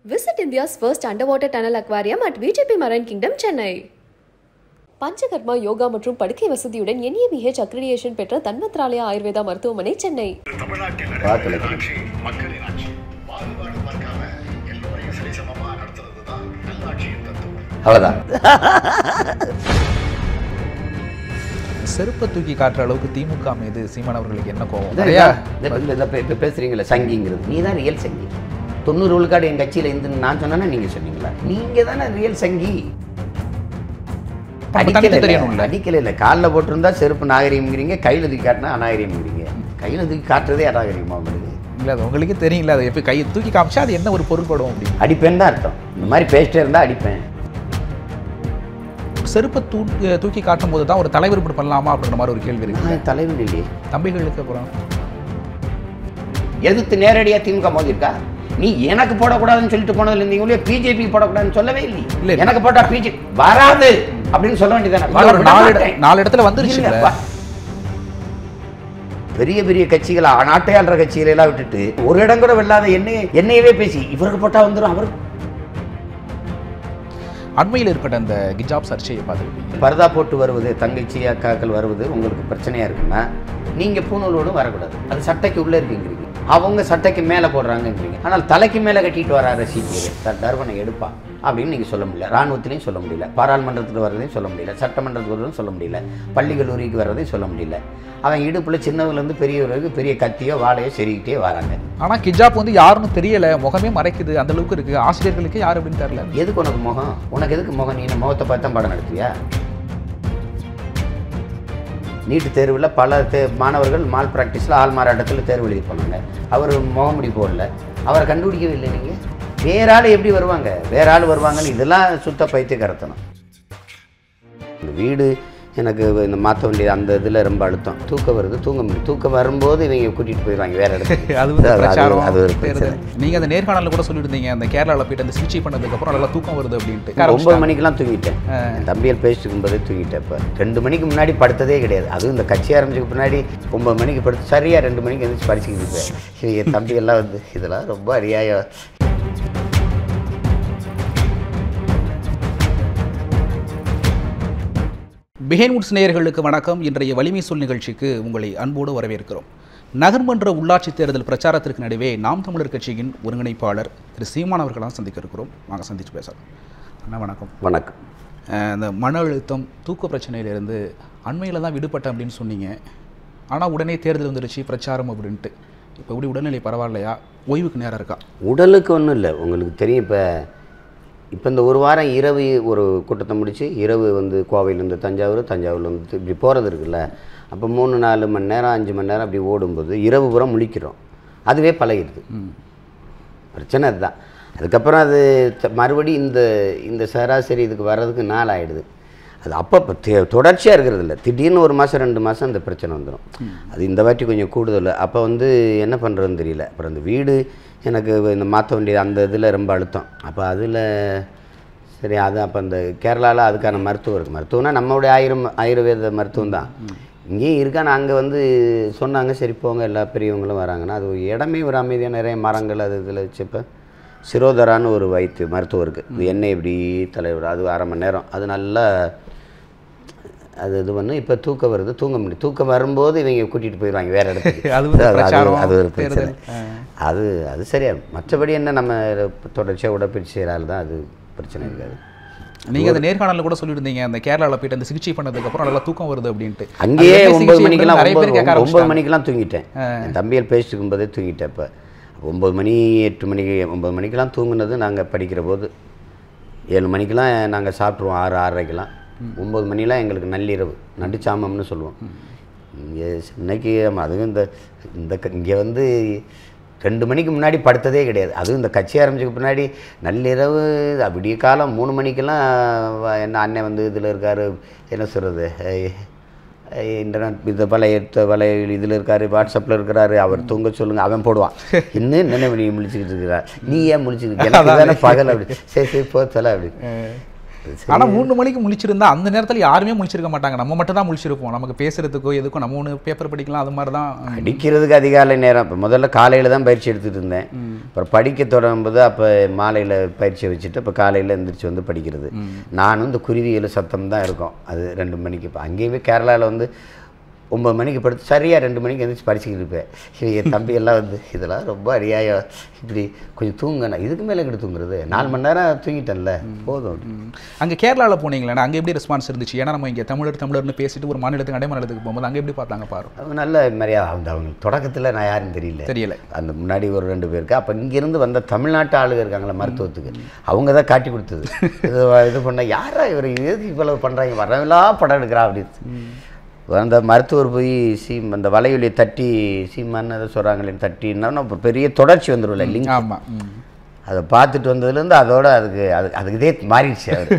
Visit India's first underwater tunnel aquarium at VGP Marine Kingdom, Chennai. Panchakarma yoga மற்றும் படுக்கை வசதியுடன் NABH accreditation பெற்ற தன்வத்ராலயா ஆயுர்வேதா மருத்துவமனை சென்னை தமிழ்நாட்டில் பார்க்கல. நடக்கிற ஆட்சி மக்களின் ஆட்சி பாகுபாடு பார்க்காம எல்லோரையும் சரிசமமா நடத்துறது தான் நல்லாட்சியின் தத்துவம் அவ்வளோதான் செருப்பை தூக்கி காட்டுற அளவுக்கு திமுக மீது சீமான் அவர்களுக்கு என்ன கோவம் நிறையா நிறையா இப்போ பேசுறீங்களே சங்கிங்கிறது நீ தான் ரியல் சங்கி தொண்ணூறு விழுக்காடு என் கட்சியில் இருந்து நான் சொன்னேன்னா நீங்கள் சொன்னீங்களா நீங்கள் தானே ரியல் சங்கி அப்ப அடிக்கல தனித்து தெரியணும்ல. அடிக்கல இல்லை காலில் போட்டிருந்தா செருப்பு நாகரிகம்ங்கிறீங்க கையில் தூக்கி காட்டினா அநாகரிகம்ங்கிறீங்க கையில் தூக்கி காட்டுறதே அநாகரிகமா உங்களுக்கு இல்லை அது உங்களுக்கே தெரியல அதை எப்படி கையை தூக்கி காமிச்சா அது என்ன ஒரு பொருள்படும் அப்படின்னு அடிப்பேன் தான் அர்த்தம் இந்த மாதிரி பேசிட்டே இருந்தால் அடிப்பேன் செருப்பை தூக்கி தூக்கி காட்டும் போது தான் ஒரு தலைவர் இப்படி பண்ணலாமா அப்படின்ற மாதிரி ஒரு கேள்வி இருக்கு நான் தலைவன் இல்லையே தம்பிகளுக்கு அப்புறம் எதிர்த்து நேரடியாக திமுக மோதிருக்கா நீ எனக்கு போடக்கூடாதுன்னு சொல்லிட்டு போனதுல இருந்தீங்களே பிஜேபி போடக்கூடாதுன்னு சொல்லவே இல்ல. இல்லை எனக்கு போட்டா பிஜேபி வராது அப்படின்னு சொல்ல வேண்டியதானே இல்ல, ஒரு நாலு இட- நாலு இடத்துல வந்துருச்சுல்ல. இல்ல, வ- பெரிய பெரிய கட்சிகள் நாட்டை ஆள்ற கட்சிகளை எல்லாம் விட்டுட்டு ஒரு இடம் கூட வெல்லாத என்னைய என்னையவே பேசி இவருக்கு போட்டா வந்துடும் அவருக்கு அண்மையில் ஏற்பட்ட அந்த கிஜாப் சர்ச்சையை பார்த்துருப்பீங்க பரதா போட்டு வருவது தங்கச்சி அக்காக்கள் வருவது உங்களுக்கு பிரச்சனையா இருக்குன்னா நீங்க பூணூலோடும் வரக்கூடாது அது சட்டைக்கு உள்ள இருக்குங்கிறீங்க அவங்க சட்டைக்கு மேலே போடுறாங்கங்கிறீங்க ஆனால் தலைக்கு மேலே கட்டிட்டு வராத சிபிஐ தர்பனை எடுப்பா அப்படின்னு நீங்கள் சொல்ல முடியல ராணுவத்திலையும் சொல்ல முடியல பாராளுமன்றத்துக்கு வர்றதையும் சொல்ல முடியல சட்டமன்றத்துக்கு வர்றதையும் சொல்ல முடியல பள்ளி கல்லூரிக்கு வர்றதையும் சொல்ல முடியல அவன் இடுப்பில் சின்னவங்கலேருந்து பெரியவர்களுக்கு பெரிய கத்தியோ வாழையோ செருகிட்டே வராங்க ஆனா கிஜாப் வந்து யாருன்னு தெரியல முகமே மறைக்குது அந்த அளவுக்கு இருக்கு ஆசிரியர்களுக்கு யார் அப்படின்னு தெரியல எதுக்கு உனக்கு முகம் உனக்கு எதுக்கு முகம் நீ என்ன முகத்தை பார்த்து தான் பாடம் நடத்துவியா நீட்டு தேர்வில் பல தே மாணவர்கள் மால் ப்ராக்டிஸில் ஆள் மாறாட்டத்தில் தேர்வு எழுதி போனாங்க அவர் முகமுடி போடல அவரை கண்டுபிடிக்கவே இல்லை நீங்கள் வேற ஆள் எப்படி வருவாங்க வேற ஆள் வருவாங்கன்னு இதெல்லாம் சுத்த பைத்திய கரத்தணும் இந்த வீடு எனக்கு இந்த மாற்ற வேண்டிய அந்த இதில் ரொம்ப அழுத்தம் தூக்கம் வருது தூங்க முடியும் தூக்கம் வரும்போது இவங்க கூட்டிகிட்டு போயிடுவாங்க வேற இடத்துக்கு அது வந்து அது- பிரச்சாரம் அது ஒரு பிரச்சனை தேர்தல். நீங்க அந்த நேர்காணல்ல கூட சொல்லியிருந்தீங்க அந்த கேரளாவில் போயிட்டு அந்த சிகிச்சை பண்ணதுக்கு அப்புறம் நல்லா தூக்கம் வருது அப்படின்ட்டு ஒன்பது ஆரம்பிச்சிட்டாங்க. மணிக்கெல்லாம் தூங்கிட்டேன் என் தம்பியல் பேசிட்டு இருக்கும்போதே தூங்கிட்டேன் இப்போ ரெண்டு மணிக்கு முன்னாடி படுத்ததே கிடையாது அதுவும் இந்த கட்சி ஆரம்பிச்சதுக்கு முன்னாடி ஒன்பது மணிக்கு படுத்து சரியாக ரெண்டு மணிக்கு எழுந்திரிச்சு படிச்சுக்கிட்டு இருப்பேன் என் தம்பியெல்லாம் வந்து இதெல்லாம் ரொம்ப அநியாயம் பிஹேன்வுட்ஸ் நேயர்களுக்கு வணக்கம் இன்றைய வலிமை சொல் நிகழ்ச்சிக்கு உங்களை அன்போடு வரவேற்கிறோம் நகர்மன்ற உள்ளாட்சி தேர்தல் பிரச்சாரத்திற்கு நடுவே நாம் தமிழர் கட்சியின் ஒருங்கிணைப்பாளர் திரு சீமான் அவர்களாம் சந்திக்க இருக்கிறோம் வாங்க சந்திச்சு பேசலாம் அண்ணா வணக்கம் வணக்கம் அஹ் இந்த மன அழுத்தம் தூக்க பிரச்சனையிலேருந்து அண்மையில் தான் விடுபட்டேன் அப்படின்னு சொன்னீங்க ஆனால் உடனே தேர்தல் வந்துருச்சு பிரச்சாரம் அப்படின்ட்டு இப்போ எப்படி உடல்நிலை பரவாயில்லையா ஓய்வுக்கு நேரம் இருக்கா உடலுக்கு ஒன்றும் இல்லை உங்களுக்கு தெரியும் இப்போ இப்போ இந்த ஒரு வாரம் இரவு ஒரு கூட்டத்தை முடித்து இரவு வந்து கோவையிலேருந்து தஞ்சாவூர் தஞ்சாவூர்லேருந்து இப்படி போகிறது இருக்குல்ல அப்போ மூணு நாலு மணி நேரம் அஞ்சு மணி நேரம் அப்படி ஓடும்போது இரவு பூரா முழிக்கிறோம் அதுவே பழகிடுது பிரச்சனை அதுதான் அதுக்கப்புறம் அது த- மறுபடி இந்த இந்த சராசரி இதுக்கு வர்றதுக்கு நாள் ஆயிடுது அது அப்போ தொடர்ச்சியாக இருக்கிறது இல்லை திடீர்னு ஒரு மாதம் ரெண்டு மாதம் அந்த பிரச்சனை வந்துடும் அது இந்த வாட்டி கொஞ்சம் கூடுதல் அப்போ வந்து என்ன பண்ணுறதுன்னு தெரியல அப்புறம் இந்த வீடு எனக்கு இந்த மாற்ற வேண்டிய அந்த இதில் ரொம்ப அழுத்தம் அப்போ அதில் சரி அது அப்போ அந்த கேரளாவில் அதுக்கான மருத்துவம் இருக்குது மருத்துவம்னா நம்மளுடைய ஆயிரம் ஆயுர்வேத மருத்துவம் தான் இங்கேயும் இருக்கா நான் அங்கே வந்து சொன்னாங்க சரி போங்க எல்லா பெரியவங்களும் வராங்கன்னா அது ஒரு இடமே ஒரு அமைதியாக நிறைய மரங்கள் அது இதில் வச்சப்போ சிரோதரான்னு ஒரு வைத்திய மருத்துவம் இருக்குது இது எண்ணெய் இப்படி தலைவர் அது அரை மணி நேரம் அது நல்லா அது இது பண்ணு இப்போ தூக்கம் வருது தூங்க முடியும் தூக்கம் வரும்போது இவங்க கூட்டிகிட்டு போயிடுவாங்க வேற இடத்துக்கு அது வந்து அது- பிரச்சாரம், அது ஒரு பிரச்சனை தேர்தல். அது அது சரியா மற்றபடி என்ன நம்ம தொடர்ச்சியாக உடற்பயிற்சி செய்கிறாள் தான் அது பிரச்சனை இருக்காது நீங்கள் அந்த நேர்காணலில் கூட சொல்லியிருந்தீங்க அந்த கேரளாவில் போயிட்டு அந்த சிகிச்சை பண்ணதுக்கு அப்புறம் நல்லா தூக்கம் வருது அப்படின்ட்டு அங்கேயே அது என்ன ஒன்பது சிகிச்சை மணிக்கெல்லாம் நிறைய பேர் ஒன்பது கேட்க ஒன்பது ஆரம்பிச்சிட்டாங்க. மணிக்கெல்லாம் தூங்கிட்டேன் என் தம்பியல் பேசிட்டு இருக்கும்போதே தூங்கிட்டேன் இப்போ ஒம்பது மணி எட்டு மணிக்கு ஒம்பது மணிக்கெல்லாம் தூங்குனது நாங்கள் படிக்கிற போது ஏழு மணிக்கெல்லாம் நாங்கள் சாப்பிட்ருவோம் ஆறு ஆறரைக்கெல்லாம் ஒம்பது மணிலாம் எங்களுக்கு நள்ளிரவு நடுச்சாமம்னு சொல்லுவோம் இங்கே சென்னைக்கு ஆமா, அதுவும் இந்த இந்த இங்கே வந்து ரெண்டு மணிக்கு முன்னாடி படுத்ததே கிடையாது அதுவும் இந்த கட்சி ஆரம்பிச்சதுக்கு பின்னாடி நள்ளிரவு விடிய காலம் மூணு மணிக்கெல்லாம் வ- என்ன அண்ணன் வந்து இதில் இருக்கார் என்ன சொல்கிறது இன்டர்நெட் இந்த பழைய பழைய இதில் இருக்காரு வாட்ஸ்அப்பில் இருக்கிறாரு அவர் தூங்க சொல்லுங்க அவன் போடுவான் இன்னும் நினைவு நீ முழிச்சுக்கிட்டு இருக்கிறா நீ ஏன் முழிச்சுக்கிட்டு எனக்கு தானே பகல் அப்படி சரி சரி போ தல அப்படி ஆனா மூணு மணிக்கு முழிச்சிருந்தா அந்த நேரத்துல யாருமே முழிச்சிருக்க மாட்டாங்க நம்ம மட்டும் தான் முழிச்சிருப்போம் நமக்கு பேசுறதுக்கோ எதுக்கோ நம்ம ஒன்று பேப்பர் படிக்கலாம் அது மாதிரி தான் படிக்கிறதுக்கு அதிகாலை நேரம் இப்போ முதல்ல காலையில் தான் பயிற்சி எடுத்துகிட்டு இருந்தேன் அப்புறம் படிக்க தொடங்கும்போது அப்போ மாலையில் பயிற்சியை வச்சுட்டு இப்போ காலையில் எந்திரிச்சு வந்து படிக்கிறது நானும் இந்த குருவிகள் சத்தம் தான் இருக்கும் அது ரெண்டு மணிக்கு இப்போ அங்கேயுமே கேரளாவில் வந்து ஒம்பது மணிக்கு படுத்து சரியாக ரெண்டு மணிக்கு எந்திரிச்சு படிச்சுக்கிட்டு இருப்பேன் சரி என் தம்பி எல்லாம் வந்து இதெல்லாம் ரொம்ப அநியாயம் இப்படி கொஞ்சம் தூங்கணும் இதுக்கு மேலே கிட்ட தூங்குறது நாலு மணி நேரம் தூங்கிட்டேன்ல போதும் ம். அங்க கேரளால போனீங்களே அங்க எப்படி ரெஸ்பான்ஸ் இருந்துச்சு ஏன்னா நம்ம இங்க தமிழர் தமிழர்னு பேசிட்டு ஒரு மாநிலத்துக்கு அடை மாநிலத்துக்கு போகும்போது அங்க எப்படி பார்த்தாங்க பாரு அவங்க நல்ல மரியாதை அந்த அவங்க தொடக்கத்தில் நான் யாருன்னு தெரியல தெரியல அந்த முன்னாடி ஒரு ரெண்டு பேருக்கு அப்போ இங்கேருந்து வந்த தமிழ்நாட்டு ஆளுங்க இருக்காங்களா மருத்துவத்துக்கு அவங்க தான் காட்டி கொடுத்தது இது இது பண்ண யாரா இவர் எதுக்கு இவ்வளவு பண்ணுறாங்க வரவெல்லாம் படம் எடுக்கிறா அப்படின்னு அந்த மருத்துவர் போய் சீம் அந்த வலையொலியை தட்டி சீமான்னு எதை சொல்கிறாங்களே தட்டின்னா ஒரு பெரிய தொடர்ச்சி வந்துடும்ல லிங்க் ஆமா ம். அதை பார்த்துட்டு வந்ததுலேருந்து அதோட அதுக்கு அது அதுக்கு இதே மாறிடுச்சு அவர்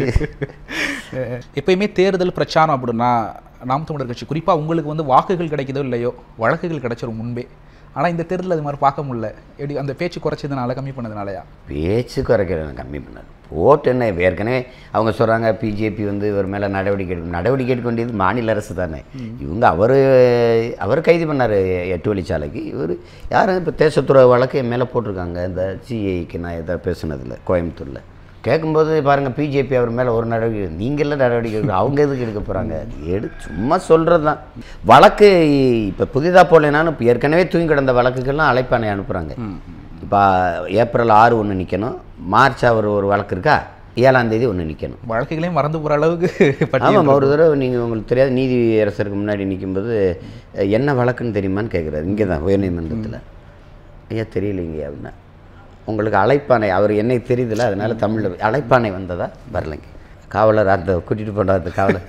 அஹ் எப்பயுமே தேர்தல் பிரச்சாரம் அப்படின்னா நாம் தமிழர் கட்சி குறிப்பா உங்களுக்கு வந்து வாக்குகள் கிடைக்குதோ இல்லையோ வழக்குகள் கிடைச்சிரும் முன்பே ஆனா இந்த தேர்தல் அது மாதிரி பார்க்க முடியல எப்படி அந்த பேச்சு குறைச்சதுனால கம்மி பண்ணதுனாலயா பேச்சு குறைக்கிறேன் கம்மி பண்ணார் ஓட்டு என்ன ஏற்கனவே அவங்க சொல்கிறாங்க பிஜேபி வந்து இவர் மேலே நடவடிக்கை எடுக்கும் நடவடிக்கை எடுக்க வேண்டியது மாநில அரசு தானே இவங்க அவர் அவர் கைது பண்ணார் எட்டு வழிச்சாலைக்கு இவர் யாரும் இப்போ தேசத்துறை வழக்கு என் மேலே போட்டிருக்காங்க இந்த சிஐக்கு நான் எதாவது பேசுனதில் கோயம்புத்தூரில் கேட்கும்போது பாருங்கள் பிஜேபி அவர் மேலே ஒரு நடவடிக்கை நீங்கள நடவடிக்கை எடுக்க அவங்க எதுக்கு எடுக்க போகிறாங்க எடு சும்மா சொல்கிறது தான் வழக்கு இப்போ புதிதாக போடலைனாலும் இப்போ ஏற்கனவே தூங்கி கிடந்த வழக்குகள்லாம் அழைப்பானை அனுப்புகிறாங்க இப்போ ஏப்ரல் ஆறு ஒன்று நிற்கணும் மார்ச் அவர் ஒரு வழக்கு இருக்கா ஏழாம் தேதி ஒன்று நிற்கணும் வழக்குகளையும் மறந்து போற அளவுக்கு பட்டியல் ஆமாம் ஒரு தடவை நீங்கள் உங்களுக்கு தெரியாது நீதி அரசருக்கு முன்னாடி நிற்கும்போது அஹ், என்ன வழக்குன்னு தெரியுமான்னு கேட்குறாரு இங்கே தான் உயர்நீதிமன்றத்தில் ஐயா தெரியலைங்க அப்படின்னா உங்களுக்கு அழைப்பானை அவர் என்னை தெரியுதுல அதனால தமிழில் அழைப்பானை வந்ததா வரலைங்க காவலர் அந்த கூட்டிகிட்டு போன அந்த காவலர்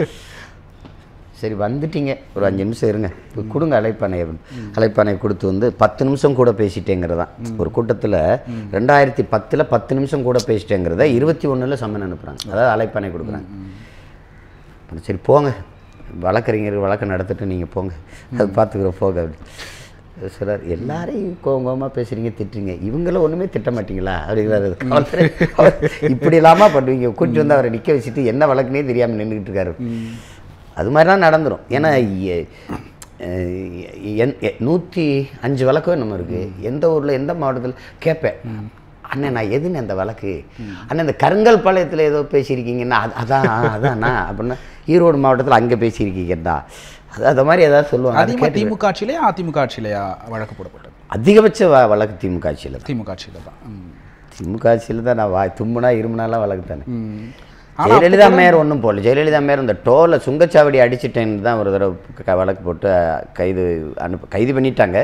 சரி வந்துட்டீங்க ஒரு அஞ்சு நிமிஷம் இருங்க இப்ப கொடுங்க அழைப்பானை அப்படின்னு அழைப்பானை கொடுத்து வந்து பத்து நிமிஷம் கூட பேசிட்டேங்கிறதான் ஒரு கூட்டத்தில் ரெண்டாயிரத்தி பத்தில் பத்து நிமிஷம் கூட பேசிட்டேங்கிறத இருபத்தி ஒன்றில் சம்மன் அனுப்புகிறாங்க அதாவது அழைப்பானை கொடுக்குறாங்க அப்புறம் சரி போங்க வழக்கறிஞர் வழக்கு நடத்திட்டு நீங்கள் போங்க அது பார்த்துக்குறோம் போங்க அப்படி சொல்கிறார் எல்லாரையும் கோவமாக பேசுகிறீங்க திட்டுறீங்க இவங்கள ஒன்றுமே திட்ட மாட்டீங்களா அப்படிங்கிறாரு காவல்துறை அவர் இப்படி இல்லாமல் பண்ணுவீங்க கூட்டிட்டு வந்து அவரை நிற்க வச்சுட்டு என்ன வழக்குனே தெரியாமல் நின்றுக்கிட்டு இருக்காரு அது மாதிரிலாம் நடந்துடும் ஏன்னா எ- அஹ் என் எ- நூற்றி அஞ்சு வழக்கம் நம்ம இருக்குது எந்த ஊரில் எந்த மாவட்டத்தில் கேட்பேன் அண்ணன் நான் எதுன்னு அந்த வழக்கு அண்ணன் இந்த கருங்கல் பாளையத்தில் ஏதோ பேசியிருக்கீங்கன்னா அது அதான் அதாண்ணா அப்படின்னா ஈரோடு மாவட்டத்தில் அங்கே பேசியிருக்கீங்கடா அது அது மாதிரி ஏதாவது சொல்லுவாங்க அது அதிகமாக கேட்டு திமுக ஆட்சியிலையா அதிமுக ஆட்சியிலையா வழக்கு போடப்பட்டது அதிகபட்ச வ- வழக்கு திமுக ஆட்சியில் தான் திமுக ஆட்சியில தான் ம். திமுக ஆட்சியில் தான் நான் வாய் தும்முனா இருமுனாலாம் வழக்கு தானே ம். ஜெயலலிதா மேயர் ஒன்றும் போடல ஜெயலலிதா மேயர் இந்த டோலை சுங்கச்சாவடி அடிச்சிட்டேன்னு தான் ஒரு தடவை க- வழக்கு போட்டு கைது அனுப்ப கைது பண்ணிட்டாங்க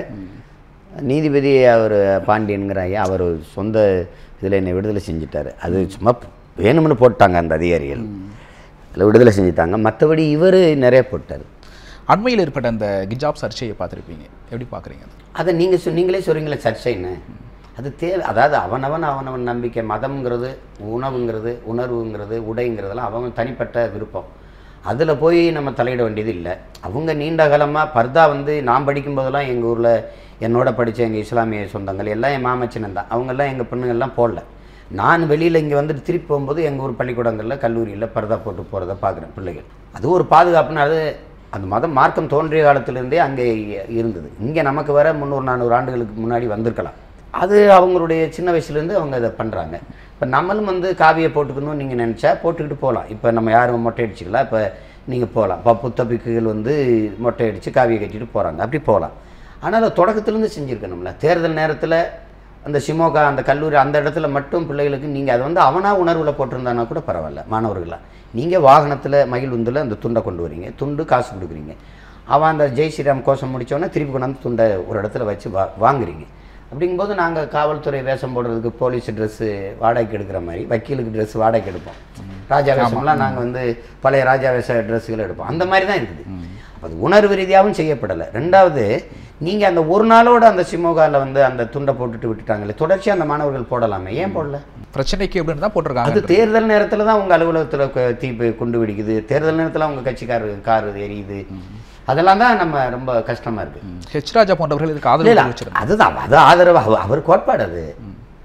நீதிபதி அவர் பாண்டியனுங்கிற ஐயா அவர் சொந்த இதில் என்னை விடுதலை செஞ்சிட்டாரு அது சும்மா வேணும்னு போட்டாங்க அந்த அதிகாரிகள் அதில் விடுதலை செஞ்சுட்டாங்க மற்றபடி இவர் நிறைய போட்டார் அண்மையில் ஏற்பட்ட அந்த கிஜாப் சர்ச்சையை பார்த்துருப்பீங்க எப்படி பார்க்குறீங்க அதை நீங்கள் சொ நீங்களே சொல்கிறீங்களே சர்ச்சைன்னு அது தேவை அதாவது அவனவன் அவனவன் நம்பிக்கை மதம்ங்கிறது உணவுங்கிறது உணர்வுங்கிறது உடைங்கிறதெல்லாம் அவன் தனிப்பட்ட விருப்பம் அதில் போய் நம்ம தலையிட வேண்டியது இல்லை அவங்க நீண்ட காலமாக பர்தா வந்து நான் படிக்கும்போதெல்லாம் எங்கள் ஊரில் என்னோட படித்த எங்கள் இஸ்லாமிய சொந்தங்கள் எல்லாம் என் மாமச்சினன் தான் அவங்கெல்லாம் எங்கள் பெண்ணுங்கள்லாம் போடல நான் வெளியில் இங்கே வந்துட்டு திருப்பி போகும்போது எங்கள் ஊர் பள்ளிக்கூடங்களில் கல்லூரியில் பர்தா போட்டு போகிறத பார்க்குறேன் பிள்ளைகள் அது ஒரு பாதுகாப்புன்னு அது அந்த மதம் மார்க்கம் தோன்றிய காலத்திலிருந்தே அங்கே இருந்தது இங்கே நமக்கு வர முந்நூறு நானூறு ஆண்டுகளுக்கு முன்னாடி வந்திருக்கலாம் அது அவங்களுடைய சின்ன வயசுலேருந்து அவங்க இதை பண்ணுறாங்க இப்போ நம்மளும் வந்து காவியை போட்டுக்கணும்னு நீங்கள் நினச்சா போட்டுக்கிட்டு போகலாம் இப்போ நம்ம யாரும் மொட்டை அடிச்சுக்கலாம் இப்போ நீங்கள் போகலாம் இப்போ புத்த பிக்குகள் வந்து மொட்டை அடித்து காவியை கட்டிட்டு போகிறாங்க அப்படி போகலாம் ஆனால் அதை தொடக்கத்துலேருந்து செஞ்சுருக்கணும்ல தேர்தல் நேரத்தில் அந்த சிமோகா அந்த கல்லூரி அந்த இடத்துல மட்டும் பிள்ளைகளுக்கு நீங்கள் அதை வந்து அவனாக உணர்வில் போட்டிருந்தானா கூட பரவாயில்ல மாணவர்களாக நீங்கள் வாகனத்தில் மகிழ்வுந்தில் அந்த துண்டை கொண்டு வரீங்க துண்டு காசு கொடுக்குறீங்க அவன் அந்த ஜெய் ஸ்ரீராம் கோஷம் முடித்தோடனே திருப்பி கொண்டாந்து துண்டை ஒரு இடத்துல வச்சு வா வாங்குறீங்க அப்படிங்கும்போது நாங்கள் காவல்துறை வேஷம் போடுறதுக்கு போலீஸ் ட்ரெஸ்ஸு வாடகைக்கு எடுக்கிற மாதிரி வக்கீலுக்கு ட்ரெஸ் வாடகைக்கு எடுப்போம் ராஜா வேஷம்லாம் நாங்கள் வந்து பழைய ராஜா வேஷ ட்ரெஸ்ஸுகள் எடுப்போம் அந்த மாதிரி தான் இருக்குது அப்ப அது உணர்வு ரீதியாகவும் செய்யப்படலை ரெண்டாவது நீங்கள் அந்த ஒரு நாளோட அந்த சிமோகாவில் வந்து அந்த துண்டை போட்டுட்டு விட்டுட்டாங்களே தொடர்ச்சியாக அந்த மாணவர்கள் போடலாமே ஏன் போடல பிரச்சனைக்கு அப்படின்னு தான் அது போட்டிருக்காங்க தேர்தல் நேரத்தில் தான் உங்கள் அலுவலகத்தில் தீ போய் குண்டு வெடிக்குது தேர்தல் நேரத்தில் உங்கள் கட்சிக்காரு கார் எரியுது அதெல்லாம் தான் நம்ம ரொம்ப கஷ்டமாக இருக்குது ஹெச் ராஜா போன்றவர்கள் இதுக்கு இல்ல, ஆதரவு இல்ல, தெரிவிச்சிருந்தாங்க அதுதான் அது ஆதரவு அவ- அவர் கோட்பாடு அது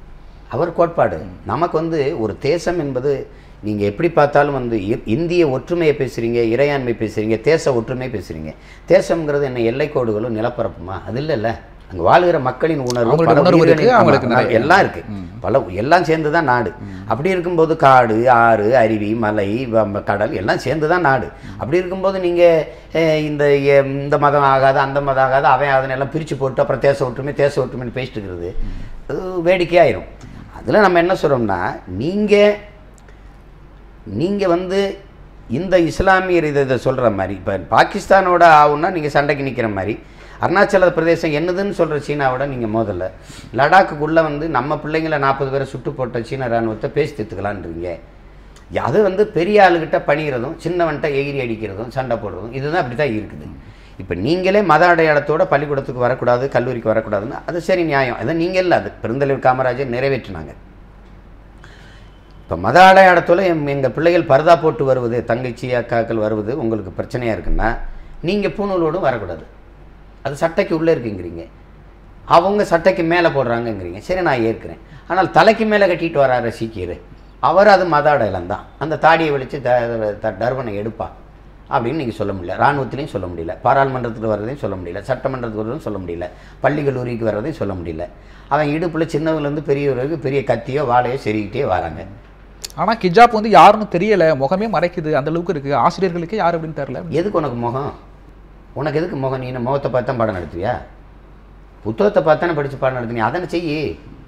அவர் கோட்பாடு நமக்கு வந்து ஒரு தேசம் என்பது நீங்கள் எப்படி பார்த்தாலும் வந்து இ- இந்திய ஒற்றுமையை பேசுகிறீங்க இறையாண்மை பேசுகிறீங்க தேச ஒற்றுமை பேசுகிறீங்க தேசம்ங்கிறது என்ன எல்லைக்கோடுகளும் நிலப்பரப்புமா அது இல்லைல்ல அங்கே வாழ்கிற மக்களின் உணர்வு அவங்களுக்கு பல உணர்வு இருக்கு, உயிரின- அவங்களுக்கு ஆமா, நிறைய- எல்லாம் இருக்கு பல எல்லாம் சேர்ந்து தான் நாடு அப்படி இருக்கும்போது காடு ஆறு அருவி மலை வ- கடல் எல்லாம் சேர்ந்து தான் நாடு அப்படி இருக்கும்போது நீங்கள் இந்த எ- இந்த மதம் ஆகாது அந்த மதம் ஆகாது அவன் அதனை எல்லாம் பிரித்து போட்டு அப்புறம் தேச ஒற்றுமை தேச ஒற்றுமைன்னு பேசிட்டு இருக்கிறது அது வேடிக்கையாயிரும் அதில் நம்ம என்ன சொல்கிறோம்னா நீங்கள் நீங்கள் வந்து இந்த இஸ்லாமியர் இதை இதை சொல்கிற மாதிரி இப்போ பாகிஸ்தானோட ஆகுன்னா நீங்கள் சண்டைக்கு நிற்கிற மாதிரி அருணாச்சல பிரதேசம் என்னதுன்னு சொல்கிற சீனாவோட நீங்கள் மோதல லடாக்குக்குள்ளே வந்து நம்ம பிள்ளைங்கள நாற்பது பேரை சுட்டு போட்ட சீன இராணுவத்தை பேசி தீர்த்துக்கலான்றீங்க அது வந்து பெரிய ஆளுகிட்ட பணிகிறதும் சின்னவன்கிட்ட எகிரி அடிக்கிறதும் சண்டை போடுறதும் இதுதான் அப்படி தான் இருக்குது இப்போ நீங்களே மத அடையாளத்தோட பள்ளிக்கூடத்துக்கு வரக்கூடாது கல்லூரிக்கு வரக்கூடாதுன்னு அது சரி நியாயம் அதை நீங்கள் இல்லை அது பெருந்தலைவர் காமராஜர் நிறைவேற்றினாங்க இப்போ மத அடையாளத்தில் எங்கள் பிள்ளைகள் பரதா போட்டு வருவது தங்கச்சி அக்காக்கள் வருவது உங்களுக்கு பிரச்சனையாக இருக்குன்னா நீங்கள் பூணூலோடும் வரக்கூடாது அது சட்டைக்கு உள்ளே இருக்குங்கிறீங்க அவங்க சட்டைக்கு மேலே போடுறாங்கங்கிறீங்க சரி நான் ஏற்கிறேன் ஆனால் தலைக்கு மேலே கட்டிட்டு வராரு சீக்கியர் அவர் அது மத அடையாளம் தான் அந்த தாடியை வலிச்சு த த- தர்பனை எடுப்பா அப்படின்னு நீங்கள் சொல்ல முடியல இராணுவத்திலையும் சொல்ல முடியல பாராளுமன்றத்துக்கு வர்றதையும் சொல்ல முடியல சட்டமன்றத்துக்கு வர்றதையும் சொல்ல முடியல பள்ளி கல்லூரிக்கு வர்றதையும் சொல்ல முடியல அவன் இடுப்பில் சின்னவங்கலேருந்து பெரியவருக்கு பெரிய கத்தியோ வாழையோ செருகிட்டே வராங்க ஆனா கிஜாப் வந்து யாருன்னு தெரியல முகமே மறைக்குது அந்த அளவுக்கு இருக்கு ஆசிரியர்களுக்கு யார் அப்படின்னு தெரியல எதுக்கு உனக்கு முகம் உனக்கு எதுக்கு முகம் நீ என்ன முகத்தை பார்த்து தான் பாடம் நடத்துவியா புத்தகத்தை பார்த்து தானே படித்து பாடம் நடத்துனீ அதனை செய்யி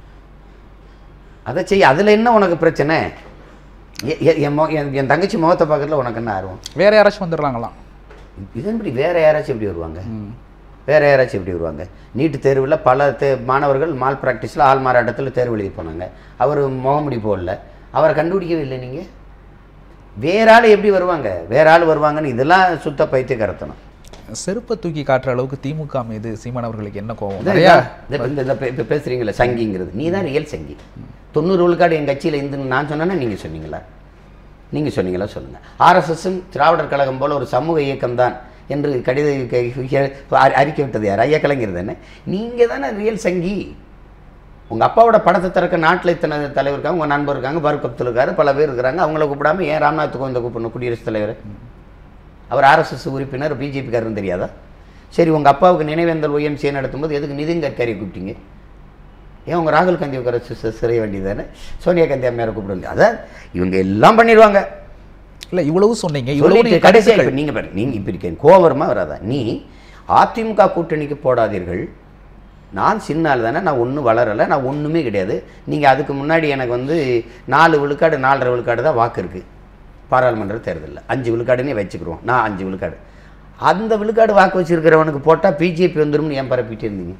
அதை செய் அதில் என்ன உனக்கு பிரச்சனை எ- எ- என் மொ என் என் தங்கச்சி முகத்தை பார்க்கறதுல உனக்கு என்ன ஆர்வம் வேற யாராச்சும் வந்துடுறாங்களாம் இதன்படி வேற யாராச்சும் எப்படி வருவாங்க வேற யாராச்சும் எப்படி வருவாங்க நீட்டு தேர்வில் பல தே மாணவர்கள் மால் ப்ராக்டிஸில் ஆள் மாறாட்டத்தில் தேர்வு எழுதி போனாங்க அவர் முகமுடி போடல அவரை கண்டுபிடிக்கவே இல்லை நீங்கள் வேற ஆள் எப்படி வருவாங்க வேற ஆள் வருவாங்கன்னு இதெல்லாம் சுத்த பைத்திய கருத்தணும் செருப்பை தூக்கி காட்டுற அளவுக்கு திமுக மீது சீமான் அவர்களுக்கு என்ன கோவம் இந்த நிறையா இந்த- இந்த- இந்த இப்போ பேசுகிறீங்களே சங்கிங்கிறது நீ தான் ரியல் சங்கி தொண்ணூறு விழுக்காடு என் கட்சியில் இருந்துன்னு நான் சொன்னேன்னா நீங்கள் சொன்னீங்களா நீங்கள் சொன்னீங்களா சொல்லுங்கள் ஆர்எஸ்எஸும் திராவிடர் கழகம் போல ஒரு சமூக இயக்கம் தான் என்று கடித க- க- அறி- அறிக்கை விட்டது யார் ஐயா கலைஞர் தானே நீங்கள் தானே ரியல் சங்கி உங்கள் அப்பாவோட படத்தை திறக்க நாட்டில் இத்தனை தலைவர் இருக்காங்க உங்கள் நண்பர் இருக்காங்க பருக் அப்துல் இருக்காரு பல பேர் இருக்கிறாங்க அவங்கள கூப்பிடாம ஏன் ராம்நாத் கோவிந்த கூப்பிடணும் குடியரசுத் தலைவர் அவர் ஆர்எஸ்எஸ் உறுப்பினர் பிஜேபிக்காரன்னு தெரியாதா சரி உங்கள் அப்பாவுக்கு நினைவேந்தல் ஒய்எம்சிஏ நடத்தும்போது எதுக்கு நிதின் கட்காரியை கூப்பிட்டீங்க ஏன் உங்கள் ராகுல் காந்தி உட்கார சி- சி- சிறைய வேண்டியதானே சோனியா காந்தி அம்மையாரை கூப்பிடுங்க அதான் இவங்க எல்லாம் பண்ணிடுவாங்க இல்ல இவ்வளவு சொன்னீங்க இவ்வளவு சொல்லிட்டு நீங்க கடைசியாக கருத்துக்கள் இப்போ நீங்கள் பாரு நீங்கள் இப்போ இருக்கேன் கோவரமா வராதா நீ அதிமுக கூட்டணிக்கு போடாதீர்கள் நான் சின்ன ஆள் தானே நான் ஒன்றும் வளரலை நான் ஒன்றுமே கிடையாது நீங்கள் அதுக்கு முன்னாடி எனக்கு வந்து நாலு விழுக்காடு நாலரை விழுக்காடு தான் வாக்கு இருக்குது பாராளுமன்ற தேர்தலில் அஞ்சு விழுக்காடுன்னே வச்சுக்கிறோம் நான் அஞ்சு விழுக்காடு அந்த விழுக்காடு வாக்கு வச்சிருக்கிறவனுக்கு போட்டால் பிஜேபி வந்துரும்னு ஏன் பரப்பிட்டு இருந்தீங்க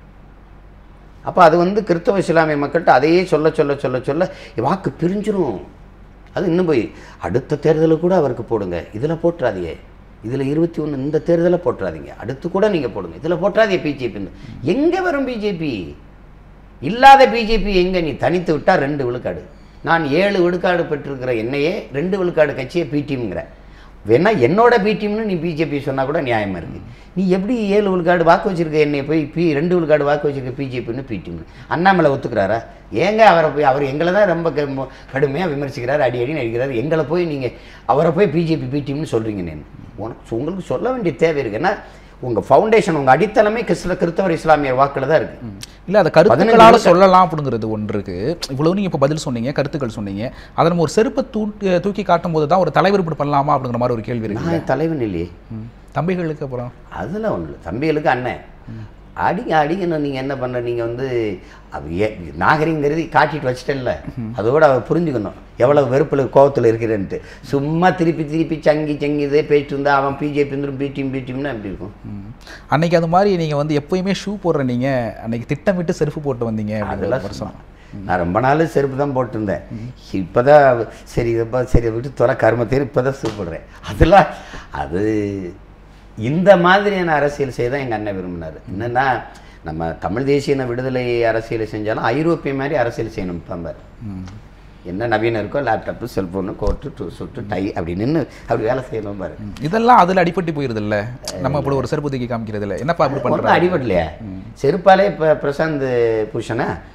அப்போ அது வந்து கிறிஸ்தவ இஸ்லாமிய மக்கள்கிட்ட அதையே சொல்ல சொல்ல சொல்ல சொல்ல வாக்கு பிரிஞ்சிரும் அது இன்னும் போய் அடுத்த தேர்தலுக்கு கூட அவருக்கு போடுங்க இதில் போட்டுறாதீங்க இதில் இருபத்தி ஒன்று இந்த தேர்தலை போட்டுறாதீங்க அடுத்து கூட நீங்கள் போடுங்க இதில் போட்டுறாதீங்க பிஜேபி எங்கே வரும் பிஜேபி இல்லாத பிஜேபி எங்கே நீ தனித்து விட்டால் ரெண்டு விழுக்காடு நான் ஏழு விழுக்காடு பெற்றிருக்கிற என்னையே ரெண்டு விழுக்காடு கட்சியை பிடிஎம்ங்கிற வேணா என்னோட பிடிஎம்னு நீ பிஜேபி சொன்னால் கூட நியாயமாக இருக்கு நீ எப்படி ஏழு விழுக்காடு வாக்கு வச்சிருக்க என்னை போய் பி ரெண்டு விழுக்காடு வாக்கு வச்சிருக்க பிஜேபின்னு பிடிஎம்னு அண்ணாமலை ஒத்துக்கிறாரா ஏங்க அவரை போய் அவர் எங்களை தான் ரொம்ப கடுமையாக விமர்சிக்கிறார் அடி அடி நடிக்கிறார் எங்களை போய் நீங்கள் அவரை போய் பிஜேபி பிடிஎம்னு சொல்கிறீங்க நான் உனக்கு உங்களுக்கு சொல்ல வேண்டிய தேவை இருக்கு ஏன்னா உங்கள் ஃபவுண்டேஷன் உங்கள் அடித்தளமே கிறிஸ்தவ கிறிஸ்தவர் இஸ்லாமியர் வாக்கில் தான் இருக்குது இல்ல அதை பதினஞ்சு கருத்துக்களால நிமிஷம். சொல்லலாம் அப்படிங்கிறது ஒன்று இருக்கு இவ்வளவு நீங்க இப்ப பதில் சொன்னீங்க கருத்துக்கள் சொன்னீங்க அதை நம்ம ஒரு செருப்பை தூக்கி தூக்கி காட்டும் போது தான் ஒரு தலைவர் இப்படி பண்ணலாமா அப்படிங்கிற மாதிரி ஒரு கேள்வி இருக்கு நான் தலைவன் இல்லையே ம். தம்பிகளுக்கு அப்புறம் அதெல்லாம் ஒன்றும் இல்லை தம்பிகளுக்கு அண்ணன் அடிங்க அடிக்கணும் நீங்கள் என்ன பண்ண நீங்கள் வந்து அது ஏ- நாகரிகங்கிறது காட்டிட்டு வச்சிட்டேன்ல அதோட அவர் புரிஞ்சுக்கணும் எவ்வளோ வெறுப்பில் கோவத்தில் இருக்கிறேன்ட்டு சும்மா திருப்பி திருப்பி சங்கி சங்கி இதே பேசிட்டு இருந்தா அவன் பிஜேபி இருந்துரும் பிடிஎம் பிடிஎம்னா எப்படி இருக்கும் ம். அன்னைக்கு அது மாதிரி நீங்க வந்து எப்பயுமே ஷூ போடுற நீங்க அன்னைக்கு திட்டமிட்டு செருப்பு போட்டு வந்தீங்க அப்படிங்கிற அதெல்லாம் ஒரு சும்மா. வருஷம் நான் ரொம்ப நாள் செருப்பு தான் போட்டிருந்தேன் இப்போதான் சரி இப்போ சரி அதை விட்டு துறை கரும தேர் இப்போ தான் சூப்பிடுறேன் அதெல்லாம் அது இந்த மாதிரியான அரசியல் செய்ய தான் எங்கள் அண்ணன் விரும்பினார் என்னென்னா நம்ம தமிழ் தேசிய விடுதலை அரசியலை செஞ்சாலும் ஐரோப்பிய மாதிரி அரசியல் செய்யணும் பாம்பார் என்ன நவீனம் இருக்கோ லேப்டாப்பு செல்ஃபோனு கோட்டு டு சுட்டு டை அப்படி நின்று அப்படி வேலை செய்யணும் பாரு ம். இதெல்லாம் அதுல அடிபட்டு போயிருது இல்ல நம்ம இப்படி ஒரு செருப்பு தூக்கி காமிக்கிறது இல்ல என்னப்பா இப்படி ஒன்றும் பண்றாங்க அடிபடலையே செருப்பாலே இப்போ பிரசாந்த் பூஷனை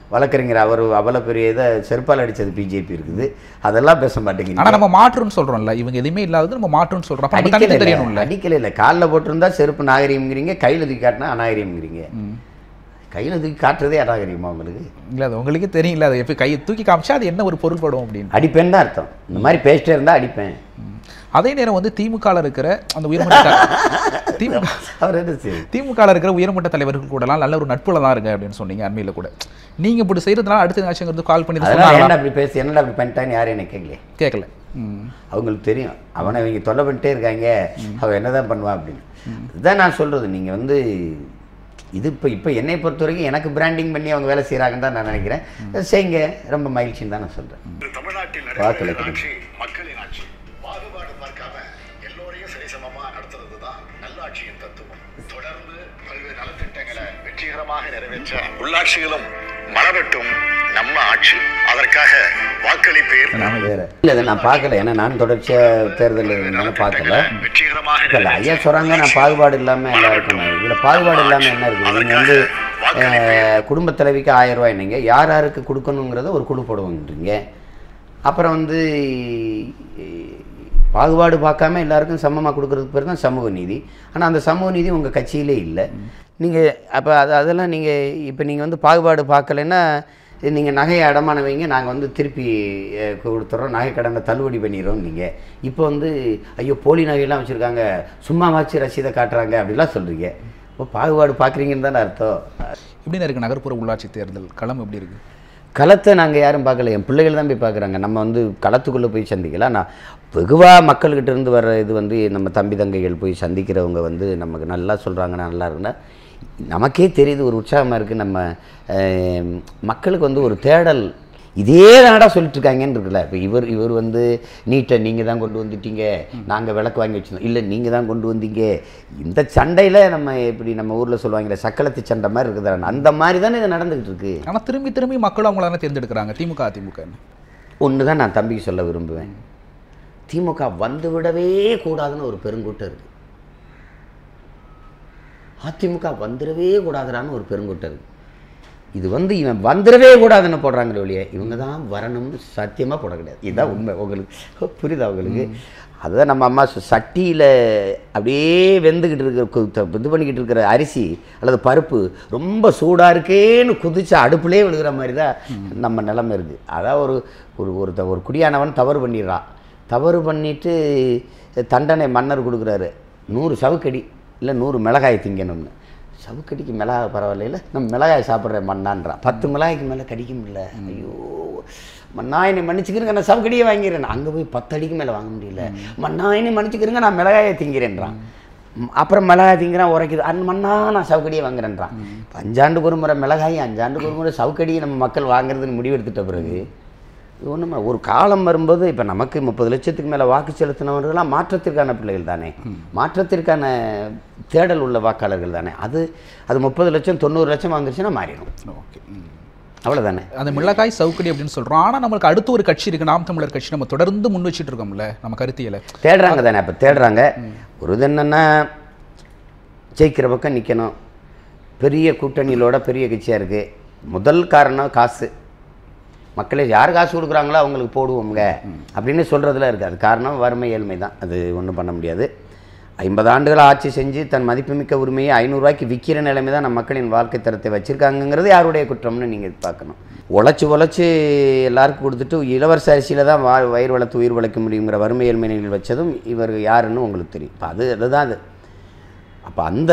வழக்கறிஞர் அவர் அவ்வளோ பெரிய இதை செருப்பால் அடித்தது பிஜேபி இருக்குது அதெல்லாம் பேச ஆனா மாட்டேங்கிறீங்க நம்ம மாற்றுன்னு சொல்றோம்ல இவங்க எதுவுமே இல்லாதது நம்ம மாற்றுன்னு சொல்றோம் அப்ப நம்ம தனித்து அடிக்கல தெரியணும்ல அடிக்கல இல்லை காலில் போட்டிருந்தா செருப்பு நாகரீகம்ங்கிறீங்க கையில் தூக்கி காட்டினா அநாகரீகம்ங்கிறீங்க கையில் தூக்கி காட்டுறதே அநாகரீகமா உங்களுக்கு இல்ல அது உங்களுக்கே தெரியல அதை எப்படி கையை தூக்கி காமிச்சா அது என்ன ஒரு பொருள்படும் அப்படின்னு அடிப்பேன் தான் அர்த்தம் இந்த மாதிரி பேசிட்டே இருந்தால் அடிப்பேன் ம். அதே நேரம் வந்து திமுகல இருக்கிற அந்த உயர்மட்ட த- திமுக அவர் என்ன சரி திமுகல இருக்கிற உயர்மட்ட தலைவர்கள் கூடலாம் நல்ல ஒரு நட்புல தான் இருக்கு அப்படின்னு சொன்னீங்க அண்மையில கூட நீங்க இப்படி செய்யறதுனால அடுத்த நிகழ்ச்சிங்கிறது கால் பண்ணி இதை அதெல்லாம் சொன்னாங்களா என்ன அப்படி பேசி என்னடா அப்படி பண்ணிட்டான்னு யாரும் என்ன கேட்கல கேட்கல ம். அவங்களுக்கு தெரியும் அவனை இவங்க தொல்லை பண்ணிட்டே இருக்காங்க அவன் என்னதான் பண்ணுவான் அப்படின்னு இதுதான் நான் சொல்றது நீங்க வந்து இது இப்போ இப்போ என்னை பொறுத்த வரைக்கும் எனக்கு பிராண்டிங் பண்ணி அவங்க வேலை செய்கிறாங்கன்னு தான் நான் நினைக்கிறேன் செய்யுங்க ரொம்ப மகிழ்ச்சின்னு தான் நான் சொல்கிறேன் இன்று தமிழ்நாட்டில் வாக்களிக்க நடைபெறுகிற ஆட்சி மக்களின் ஆட்சி பாகுபாடு பார்க்காம எல்லோரையும் சரிசமமா நடத்துறது தான் நல்லாட்சியின் தத்துவம் தொடர்ந்து பல்வேறு நலத்திட்டங்களை வெற்றிகரமாக நிறைவேற்ற உள்ளாட்சிகளும் மலரட்டும் நம்ம ஆட்சி அதற்காக வாக்களிப்பேர் நாம வேற இல்லை இதை நான் பார்க்கல ஏன்னா நான் தொடர்ச்சியாக தேர்தல் இருந்தாலும் பார்க்கல வெற்றிகரமாக இல்லை ஐயா சொல்கிறாங்க நான் பாகுபாடு இல்லாமல் எல்லாருக்கும் இதில் பாகுபாடு இல்லாமல் என்ன இருக்குது நீங்கள் வந்து அஹ், குடும்பத் தலைவிக்கு ஆயிரம் ரூபாய் என்னங்க யார் யாருக்கு கொடுக்கணுங்கிறத ஒரு குழு போடுவோன்றீங்க அப்புறம் வந்து அஹ், பாகுபாடு பார்க்காம எல்லாருக்கும் சமமாக கொடுக்கறதுக்கு பேர் தான் சமூக நீதி ஆனால் அந்த சமூக நீதி உங்கள் கட்சியிலே இல்லை நீங்கள் அப்போ அது அதெல்லாம் நீங்கள் இப்போ நீங்கள் வந்து பாகுபாடு பார்க்கலைன்னா நீங்கள் நகையை அடமான வைங்க நாங்கள் வந்து திருப்பி அஹ், கொடுத்துட்றோம் நகை கடனை தள்ளுபடி பண்ணிடுறோம் நீங்கள் இப்போ வந்து ஐயோ போலி நகையெல்லாம் வச்சுருக்காங்க சும்மா வச்சு ரசீதை காட்டுறாங்க அப்படிலாம் சொல்கிறீங்க இப்போ பாகுபாடு பார்க்குறீங்கன்னு தானே அர்த்தம் எப்படின்னு இருக்கு நகர்ப்புற உள்ளாட்சி தேர்தல் களம் எப்படி இருக்கு களத்தை நாங்கள் யாரும் பார்க்கல என் பிள்ளைகள் தான் போய் பார்க்குறாங்க நம்ம வந்து களத்துக்குள்ளே போய் சந்திக்கலாம் நான் வெகுவாக மக்கள்கிட்ட இருந்து வர்ற இது வந்து நம்ம தம்பி தங்கைகள் போய் சந்திக்கிறவங்க வந்து நமக்கு நல்லா சொல்கிறாங்க நல்லா இருக்குன்னா நமக்கே தெரியுது ஒரு உற்சாகமாக இருக்குது நம்ம அஹ், மக்களுக்கு வந்து ஒரு தேடல் இதே தானடா சொல்லிட்டு இருக்காங்கன்னு இருக்குல்ல இப்போ இவர் இவர் வந்து நீட்டை நீங்கள் தான் கொண்டு வந்துட்டீங்க நாங்கள் விளக்கு வாங்கி வச்சிருந்தோம் இல்லை நீங்கள் தான் கொண்டு வந்தீங்க இந்த சண்டையில் நம்ம எப்படி நம்ம ஊரில் சொல்லுவாங்களே சக்களத்து சண்டை மாதிரி இருக்குதான அந்த மாதிரி தானே இது நடந்துக்கிட்டு இருக்கு ஆனா திரும்பி திரும்பி மக்கள் அவங்கள தானே தேர்ந்தெடுக்கிறாங்க திமுக அதிமுக ஒன்று தான் நான் தம்பிக்கு சொல்ல விரும்புவேன் திமுக வந்து விடவே கூடாதுன்னு ஒரு பெருங்கூட்டம் இருக்கு அதிமுக வந்துடவே கூடாதுடான்னு ஒரு பெருங்கூட்டம் இருக்கு இது வந்து இவன் வந்துடவே கூடாதுன்னு போடுறாங்களே ஒழிய இவங்க தான் வரணும்னு சத்தியமாக போட கிடையாது இதுதான் உண்மை உங்களுக்கு புரியுதா உங்களுக்கு அதுதான் நம்ம அம்மா சட்டியில் அப்படியே வெந்துக்கிட்டு இருக்கிற கு- த- இது பண்ணிக்கிட்டு இருக்கிற அரிசி அல்லது பருப்பு ரொம்ப சூடாக இருக்கேன்னு குதிச்சு அடுப்புலேயே விழுகிற மாதிரி தான் நம்ம நிலைமை இருக்குது அதான் ஒரு ஒரு ஒரு த- ஒரு குடியானவன் தவறு பண்ணிடுறான் தவறு பண்ணிட்டு தண்டனை மன்னர் கொடுக்குறாரு நூறு சவுக்கடி இல்லை நூறு மிளகாய் திங்கணும்னு சவுக்கடிக்கு மிளகாய் பரவாயில்ல நம்ம மிளகாய் சாப்பிட்ற மண்ணான்றான் பத்து மிளகாய்க்கு மேலே கடிக்க முடியல ஐயோ மண்ணா என்னை மன்னிச்சுக்கிறேங்க நான் சவுக்கடியே வாங்கிறேன் அங்கே போய் பத்து அடிக்கு மேலே வாங்க முடியல மண்ணா என்னை மன்னிச்சுக்கிறேங்க நான் மிளகாயை திங்கிறேன்றான் ம், அப்புறம் மிளகாய் திங்கிறான் உரைக்குது அன் மண்ணா நான் சவுக்கடியை வாங்குறேன்றான் இப்ப அஞ்சாண்டுக்கு ஒரு முறை மிளகாய் அஞ்சாண்டுக்கு ஒரு முறை சவுக்கடியை நம்ம மக்கள் வாங்குறதுன்னு முடிவெடுத்துட்ட பிறகு இது ஒன்றுமே ஒரு காலம் வரும்போது இப்போ நமக்கு முப்பது லட்சத்துக்கு மேலே வாக்கு செலுத்தினவர்கள்லாம் மாற்றத்திற்கான பிள்ளைகள் தானே மாற்றத்திற்கான தேடல் உள்ள வாக்காளர்கள் தானே அது அது முப்பது லட்சம் தொண்ணூறு லட்சம் வந்துருச்சுன்னா மாறிடும் ஓகே அவ்வளோதானே அந்த மிளகாய் சவுக்கடி அப்படின்னு சொல்றோம் ஆனா நம்மளுக்கு அடுத்து ஒரு கட்சி இருக்கு நாம் தமிழர் கட்சி நம்ம தொடர்ந்து முன் வச்சிட்டு இருக்கோம்ல நம்ம கருத்தியலை தேடுறாங்க தானே அப்போ தேடுறாங்க ஒரு இது என்னென்னா ஜெயிக்கிற பக்கம் நிற்கணும் பெரிய கூட்டணியிலோட பெரிய கட்சியாக இருக்குது முதல் காரணம் காசு மக்களே யார் காசு கொடுக்குறாங்களோ அவங்களுக்கு போடுவோங்க அப்படின்னு சொல்கிறதுல இருக்குது அது காரணம் வறுமை ஏழ்மை தான் அது ஒன்றும் பண்ண முடியாது ஐம்பது ஆண்டுகள் ஆட்சி செஞ்சு தன் மதிப்புமிக்க உரிமையை ஐநூறுரூவாய்க்கு விற்கிற நிலைமை தான் நம்ம மக்களின் வாழ்க்கை தரத்தை வச்சுருக்காங்கங்கிறது யாருடைய குற்றம்னு நீங்கள் பார்க்கணும் உழைச்சி உழைச்சி எல்லாருக்கும் கொடுத்துட்டு இளவரச அரிசியில் தான் வா வயிறு வளர்த்து உயிர் வளர்க்க முடியுங்கிற வறுமை ஏழ்மை நிலையில் வச்சதும் இவர் யாருன்னு உங்களுக்கு தெரியும் இப்போ அது அதுதான் அது அப்போ அந்த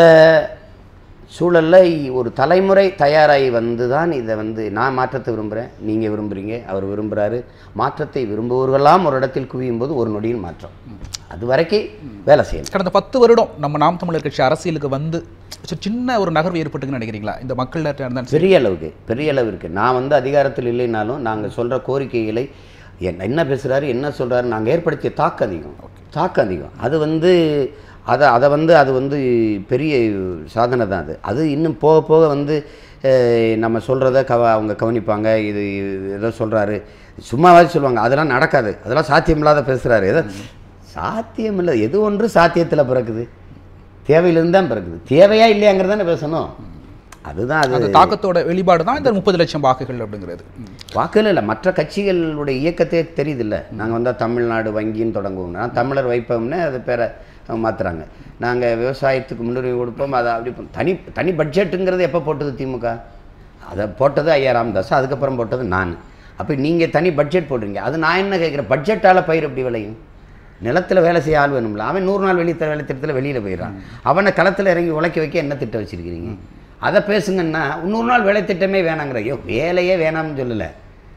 சூழல்ல ஒரு தலைமுறை தயாராகி வந்து தான் இதை வந்து நான் மாற்றத்தை விரும்புகிறேன் நீங்கள் விரும்புகிறீங்க அவர் விரும்புகிறாரு மாற்றத்தை விரும்புவவர்களெல்லாம் ஒரு இடத்தில் குவியும் போது ஒரு நொடியில் மாற்றம் அது வரைக்கும் வேலை செய்யணும் கடந்த பத்து வருடம் நம்ம நாம் தமிழர் கட்சி அரசியலுக்கு வந்து ஒரு சின்ன ஒரு நகர்வு ஏற்பட்டுக்குன்னு நினைக்கிறீங்களா இந்த மக்கள் இருந்தாலும் சரி பெரிய அளவுக்கு பெரிய அளவு இருக்குது நான் வந்து அதிகாரத்தில் இல்லைனாலும் நாங்கள் சொல்கிற கோரிக்கைகளை என்ன என்ன பேசுகிறாரு என்ன சொல்கிறாரு நாங்கள் ஏற்படுத்திய தாக்கம் அதிகம் தாக்கம் அதிகம் அது வந்து அதை அதை வந்து அது வந்து பெரிய சாதனை தான் அது அது இன்னும் போக போக வந்து அஹ், நம்ம சொல்கிறத கவ அவங்க கவனிப்பாங்க இது இது ஏதோ சொல்கிறாரு சும்மாவாவது சொல்லுவாங்க அதெல்லாம் நடக்காது அதெல்லாம் சாத்தியமில்லாத பேசுகிறாரு ஏதோ சாத்தியமில்லை எது ஒன்று சாத்தியத்தில் பிறக்குது தேவையிலிருந்து தான் பிறக்குது தேவையா இல்லையாங்கிறதானே பேசணும் அதுதான் அந்த அது தாக்கத்தோட வெளிப்பாடு தான் இந்த முப்பது லட்சம் வாக்குகள் அப்படிங்கிறது ம். வாக்குகள் இல்லை மற்ற கட்சிகளுடைய இயக்கத்தே தெரியுதில்ல நாங்கள் வந்தால் தமிழ்நாடு வங்கின்னு தொடங்குவோம்னா தமிழர் வைப்போம்னு அது பேரை மாற்றுறாங்க நாங்கள் விவசாயத்துக்கு முன்னுரிமை கொடுப்போம் அதை அப்படி பண்- தனி தனி பட்ஜெட்டுங்கிறது எப்போ போட்டது திமுக அதை போட்டது ஐயா ராமதாஸ் அதுக்கப்புறம் போட்டது நான் அப்போ நீங்கள் தனி பட்ஜெட் போடுறீங்க அது நான் என்ன கேட்குறேன் பட்ஜெட்டால் பயிர் எப்படி விளையும் நிலத்தில் வேலை செய்ய ஆள் வேணும்ல அவன் நூறு நாள் வெளி வேலை திட்டத்தில் வெளியில் போயிடறான் அவனை களத்தில் இறங்கி உழைக்க வைக்க என்ன திட்டம் வச்சுருக்கிறீங்க அதை பேசுங்கன்னா நூறு நாள் வேலை திட்டமே வேணாங்கிற ஐயோ வேலையே வேணாம்னு சொல்லலை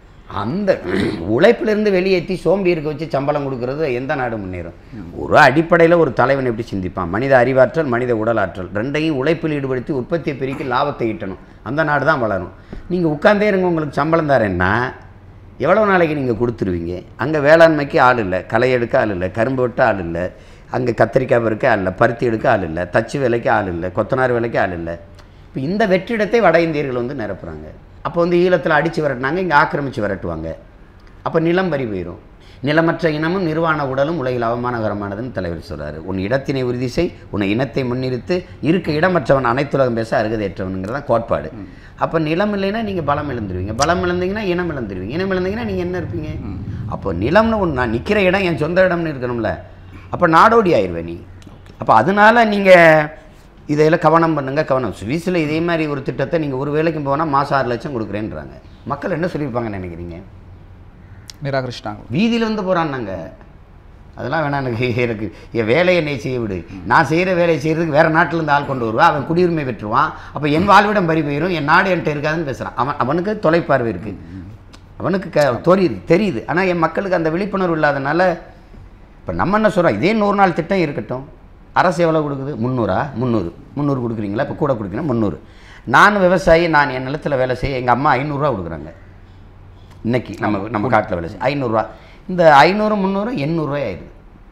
அந்த உழைப்பிலிருந்து வெளியேற்றி சோம்பி இருக்க வச்சு சம்பளம் கொடுக்கறது எந்த நாடு முன்னேறும் ஒரு அடிப்படையில் ஒரு தலைவன் எப்படி சிந்திப்பான் மனித அறிவாற்றல் மனித உடலாற்றல் ரெண்டையும் உழைப்பில் ஈடுபடுத்தி உற்பத்தியை பெருக்கி லாபத்தை ஈட்டணும் அந்த நாடு தான் வளரும் நீங்கள் உட்கார்ந்தே இருங்க உங்களுக்கு சம்பளம் தரேன்னா எவ்வளோ நாளைக்கு நீங்கள் கொடுத்துருவீங்க அங்கே வேளாண்மைக்கு ஆள் இல்லை களை எடுக்க ஆள் இல்லை கரும்பு வெட்ட ஆள் இல்லை அங்கே கத்திரிக்காய் பெருக்க ஆள் இல்லை பருத்தி எடுக்க ஆள் இல்லை தச்சு வேலைக்கு ஆள் இல்லை கொத்தனார் வேலைக்கு ஆள் இல்லை இப்போ இந்த வெற்றிடத்தை வட இந்தியர்கள் வந்து நிரப்புறாங்க அப்போ வந்து ஈழத்தில் அடித்து விரட்டினாங்க இங்கே ஆக்கிரமித்து விரட்டுவாங்க அப்போ நிலம் பறி போயிடும் நிலமற்ற இனமும் நிர்வாண உடலும் உலகில் அவமானகரமானதுன்னு தலைவர் சொல்றாரு உன் இடத்தினை உறுதி செய் உன்னை இனத்தை முன்னிறுத்து இருக்க இடமற்றவன் அனைத்துலகம் பேச அருகதையற்றவனுங்கிறது தான் கோட்பாடு அப்போ நிலம் இல்லைன்னா நீங்கள் பலம் இழந்துருவீங்க பலம் இழந்தீங்கன்னா இனம் இழந்துருவீங்க இனம் இழந்தீங்கன்னா நீங்கள் என்ன இருப்பீங்க அப்போ நிலம்னு ஒன்று நான் நிற்கிற இடம் என் சொந்த இடம்னு இருக்கணும்ல அப்போ நாடோடி ஆயிடுவேன் நீ அப்போ அதனால நீங்கள் இதையெல்லாம் கவனம் பண்ணுங்க கவனம் சுவிஸில் இதே மாதிரி ஒரு திட்டத்தை நீங்கள் ஒரு வேலைக்கு போனால் மாதம் ஆறு லட்சம் கொடுக்குறேன்றாங்க மக்கள் என்ன சொல்லியிருப்பாங்கன்னு நினைக்கிறீங்க நிராகரிச்சிட்டாங்க வீதியில் வந்து போகிறான்னாங்க அதெல்லாம் வேணாம் எனக்கு எனக்கு என் வேலையை என்னை செய்ய விடு நான் செய்கிற வேலையை செய்கிறதுக்கு வேறு நாட்டிலேருந்து ஆள் கொண்டு வருவான் அவன் குடியுரிமை பெற்றுவான் அப்போ என் வாழ்விடம் பறி போயிடும் என் நாடு என்கிட்ட இருக்காதுன்னு பேசுகிறான் அவன் அவனுக்கு தொலைப்பார்வை இருக்குது அவனுக்கு க தெரியுது தெரியுது ஆனால் என் மக்களுக்கு அந்த விழிப்புணர்வு இல்லாதனால இப்போ நம்ம என்ன சொல்கிறோம் இதே நூறு நாள் திட்டம் இருக்கட்டும் அரசு எவ்வளோ கொடுக்குது முந்நூறா முந்நூறு முந்நூறு கொடுக்குறீங்களா இப்போ கூட கொடுக்குறீங்கன்னா முந்நூறு நான் விவசாயி நான் என் நிலத்தில் வேலை செய்ய எங்கள் அம்மா ஐநூறுரூவா கொடுக்குறாங்க இன்னைக்கு நம்ம நம்ம காட்டில் வேலை செய்ய ஐநூறுரூவா இந்த ஐநூறு முந்நூறு எண்ணூறுரூவா ஆயிடுது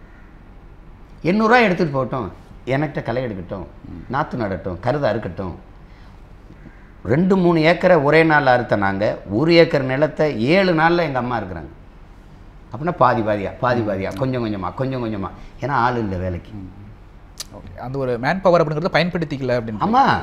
எண்ணூறுரூவா எடுத்துகிட்டு போகட்டும் எனக்கிட்ட களை எடுக்கட்டும் நாற்று நடட்டும் கருதை அறுக்கட்டும் ரெண்டு மூணு ஏக்கரை ஒரே நாளில் அறுத்த நாங்கள் ஒரு ஏக்கர் நிலத்தை ஏழு நாளில் எங்கள் அம்மா இருக்கிறாங்க அப்படின்னா பாதி பாதியா பாதி பாதியா கொஞ்சம் கொஞ்சமாக கொஞ்சம் கொஞ்சமாக ஏன்னா ஆள் இல்லை வேலைக்கு ஓகே அந்த ஒரு மேன் பவர் அப்படிங்கிறத பயன்படுத்திக்கல அப்படின்னு ஆமாம்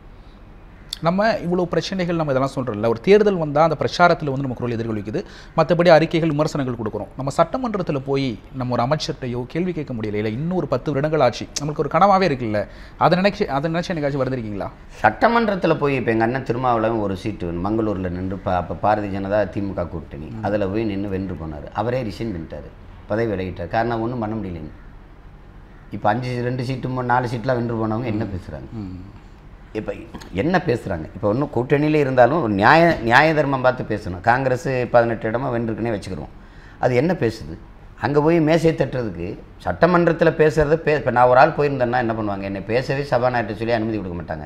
நம்ம இவ்வளோ பிரச்சனைகள் நம்ம இதெல்லாம் சொல்கிறோம்ல ஒரு தேர்தல் வந்தால் அந்த பிரச்சாரத்தில் வந்து நம்ம குரல் எதிர்கொள்விக்குது மற்றபடி அறிக்கைகள் விமர்சனங்கள் கொடுக்குறோம் நம்ம சட்டமன்றத்தில் போய் நம்ம ஒரு அமைச்சர்கிட்டையோ கேள்வி கேட்க முடியல இல்லை இன்னொரு பத்து வருடங்கள் ஆச்சு நம்மளுக்கு ஒரு கனவாகவே இருக்குல்ல அதை நினைச்சு அதை நினைச்சு என்னைக்காச்சும் வந்திருக்கீங்களா சட்டமன்றத்தில் போய் இப்போ எங்கள் அண்ணன் திருமாவளவன் ஒரு சீட்டு மங்களூரில் நின்று பா அப்போ பாரதிய ஜனதா திமுக கூட்டணி அதில் போய் நின்று வென்று போனார் அவரே ரிசைன் பண்ணிட்டார் பதவி விலகிட்டார் காரணம் ஒன்றும் பண்ண முடியலைங்க இப்போ அஞ்சு ரெண்டு சீட்டு மூணு நாலு சீட்லாம் வென்று போனவங்க என்ன பேசுகிறாங்க இப்போ என்ன பேசுகிறாங்க இப்போ ஒன்றும் கூட்டணியிலே இருந்தாலும் ஒரு நியாய நியாய தர்மம் பார்த்து பேசணும் காங்கிரஸ் பதினெட்டு இடமா வென்றுக்குன்னே வச்சுக்கிறோம் அது என்ன பேசுது அங்கே போய் மேசையை தட்டுறதுக்கு சட்டமன்றத்தில் பேசுறது பே இப்போ நான் ஒரு ஆள் போயிருந்தேன்னா என்ன பண்ணுவாங்க என்னை பேசவே சபாநாயகர்கிட்ட சொல்லி அனுமதி கொடுக்க மாட்டாங்க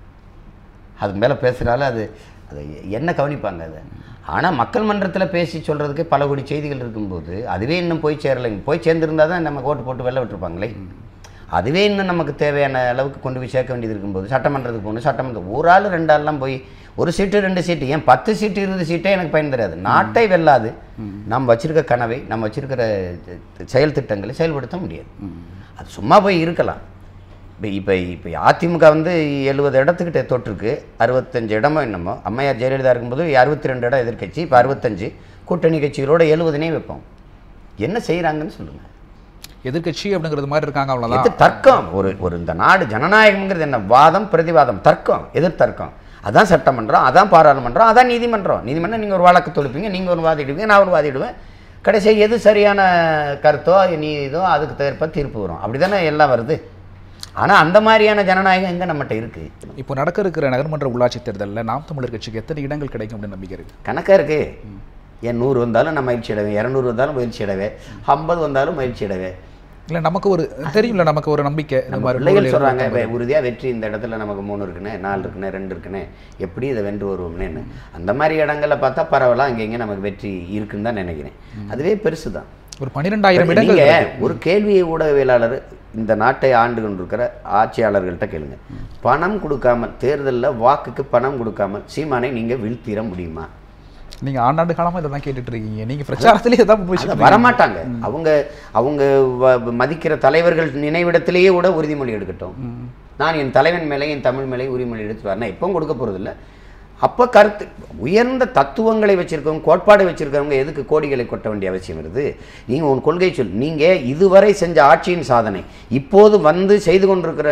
அது மேலே பேசுகிறால அது அது என்ன கவனிப்பாங்க அது ஆனால் மக்கள் மன்றத்தில் பேசி சொல்கிறதுக்கு பல கோடி செய்திகள் இருக்கும்போது அதுவே இன்னும் போய் சேரலைங்க போய் சேர்ந்துருந்தா தான் நம்ம ஓட்டு போட்டு வெளில விட்டுருப்பாங்களே அதுவே இன்னும் நமக்கு தேவையான அளவுக்கு கொண்டு போய் சேர்க்க வேண்டியது இருக்கும்போது சட்டமன்றத்துக்கு போகணும் சட்டமன்றம் ஒரு ஆள் ரெண்டு ஆள்லாம் போய் ஒரு சீட்டு ரெண்டு சீட்டு ஏன் பத்து சீட்டு இருபது சீட்டே எனக்கு பயன் தராது நாட்டை வெல்லாது நம்ம வச்சிருக்க கனவை நம்ம வச்சிருக்கிற செயல் திட்டங்களை செயல்படுத்த முடியாது அது சும்மா போய் இருக்கலாம் இப்போ இப்போ இப்போ அதிமுக வந்து எழுபது இடத்துக்கிட்ட தொற்றுருக்கு அறுபத்தஞ்சு இடமோ என்னமோ அம்மையார் ஜெயலலிதா இருக்கும்போது அறுபத்தி ரெண்டு இடம் எதிர்க்கட்சி இப்போ அறுபத்தஞ்சு கூட்டணி கட்சிகளோட எழுபதுனே வைப்போம் என்ன செய்கிறாங்கன்னு சொல்லுங்கள் எதிர்க்கட்சி அப்படிங்கிறது மாதிரி இருக்காங்க அவ்வளோதான் இது தர்க்கம் ஒரு ஒரு இந்த நாடு ஜனநாயகம்ங்கிறது என்ன வாதம் பிரதிவாதம் தர்க்கம் எதிர் தர்க்கம் அதான் சட்டமன்றம் அதான் பாராளுமன்றம் அதான் நீதிமன்றம் நீதிமன்றம் நீங்கள் ஒரு வழக்கு தொடுப்பீங்க நீங்கள் ஒரு வாதிடுவீங்க நான் ஒரு வாதிடுவேன் கடைசியாக எது சரியான கருத்தோ நீ இதோ அதுக்கு தேர்ப்ப தீர்ப்பு வரும் அப்படி தானே எல்லாம் வருது ஆனால் அந்த மாதிரியான ஜனநாயகம் எங்கே நம்மகிட்ட இருக்குது இப்போ நடக்க இருக்கிற நகர்மன்ற உள்ளாட்சி தேர்தலில் நாம் தமிழர் கட்சிக்கு எத்தனை இடங்கள் கிடைக்கும் அப்படின்னு நம்பிக்கை இருக்கு கணக்காக இருக்கு என் நூறு வந்தாலும் நான் மகிழ்ச்சி அடைவேன் இரநூறு வந்தாலும் மகிழ்ச்சி அடைவேன் ஐம்பது வந்தாலும் மகிழ்ச்சி அடைவேன் இல்லை நமக்கு ஒரு தெரியும்ல நமக்கு ஒரு நம்பிக்கை இந்த நம்ம மாதிரி பிள்ளைகள் நூறு சொல்கிறாங்க இருநூறு உறுதியாக வெற்றி இந்த இடத்துல நமக்கு மூணு இருக்குண்ணே நாலு இருக்குண்ணே ரெண்டு இருக்குண்ணே எப்படி இதை வென்று வருவோம்னு அந்த மாதிரி இடங்கள்ல பார்த்தா பரவலாம் அங்கே இங்கே நமக்கு வெற்றி இருக்குன்னு தான் நினைக்கிறேன் அதுவே பெருசு தான் ஒரு பன்னிரெண்டாயிரம் இடங்கள் நீங்க இருக்கு. ஒரு கேள்வியை ஊடகவியலாளர் இந்த நாட்டை ஆண்டு கொண்டிருக்கிற ஆட்சியாளர்கள்ட்ட கேளுங்க பணம் கொடுக்காமல் தேர்தலில் வாக்குக்கு பணம் கொடுக்காமல் சீமானை நீங்க வீழ்த்திட முடியுமா நீங்க ஆண்டாண்டு காலமா இதை தான் கேட்டுட்டு இருக்கீங்க நீங்க பிரச்சாரத்திலேயே தான் போய் அத வரமாட்டாங்க அவங்க அவங்க வ- மதிக்கிற தலைவர்கள் நினைவிடத்திலேயே கூட உறுதிமொழி எடுக்கட்டும் நான் என் தலைவன் மேலே என் தமிழ் மேலே உரிமை எடுத்து வரேன் நான் எப்பவும் கொடுக்க போகிறதில்ல அப்போ கருத்து உயர்ந்த தத்துவங்களை வச்சுருக்கவங்க கோட்பாடை வச்சுருக்கவங்க எதுக்கு கோடிகளை கொட்ட வேண்டிய அவசியம் வருது நீங்கள் உன் கொள்கை சொல் நீங்கள் இதுவரை செஞ்ச ஆட்சியின் சாதனை இப்போது வந்து செய்து கொண்டிருக்கிற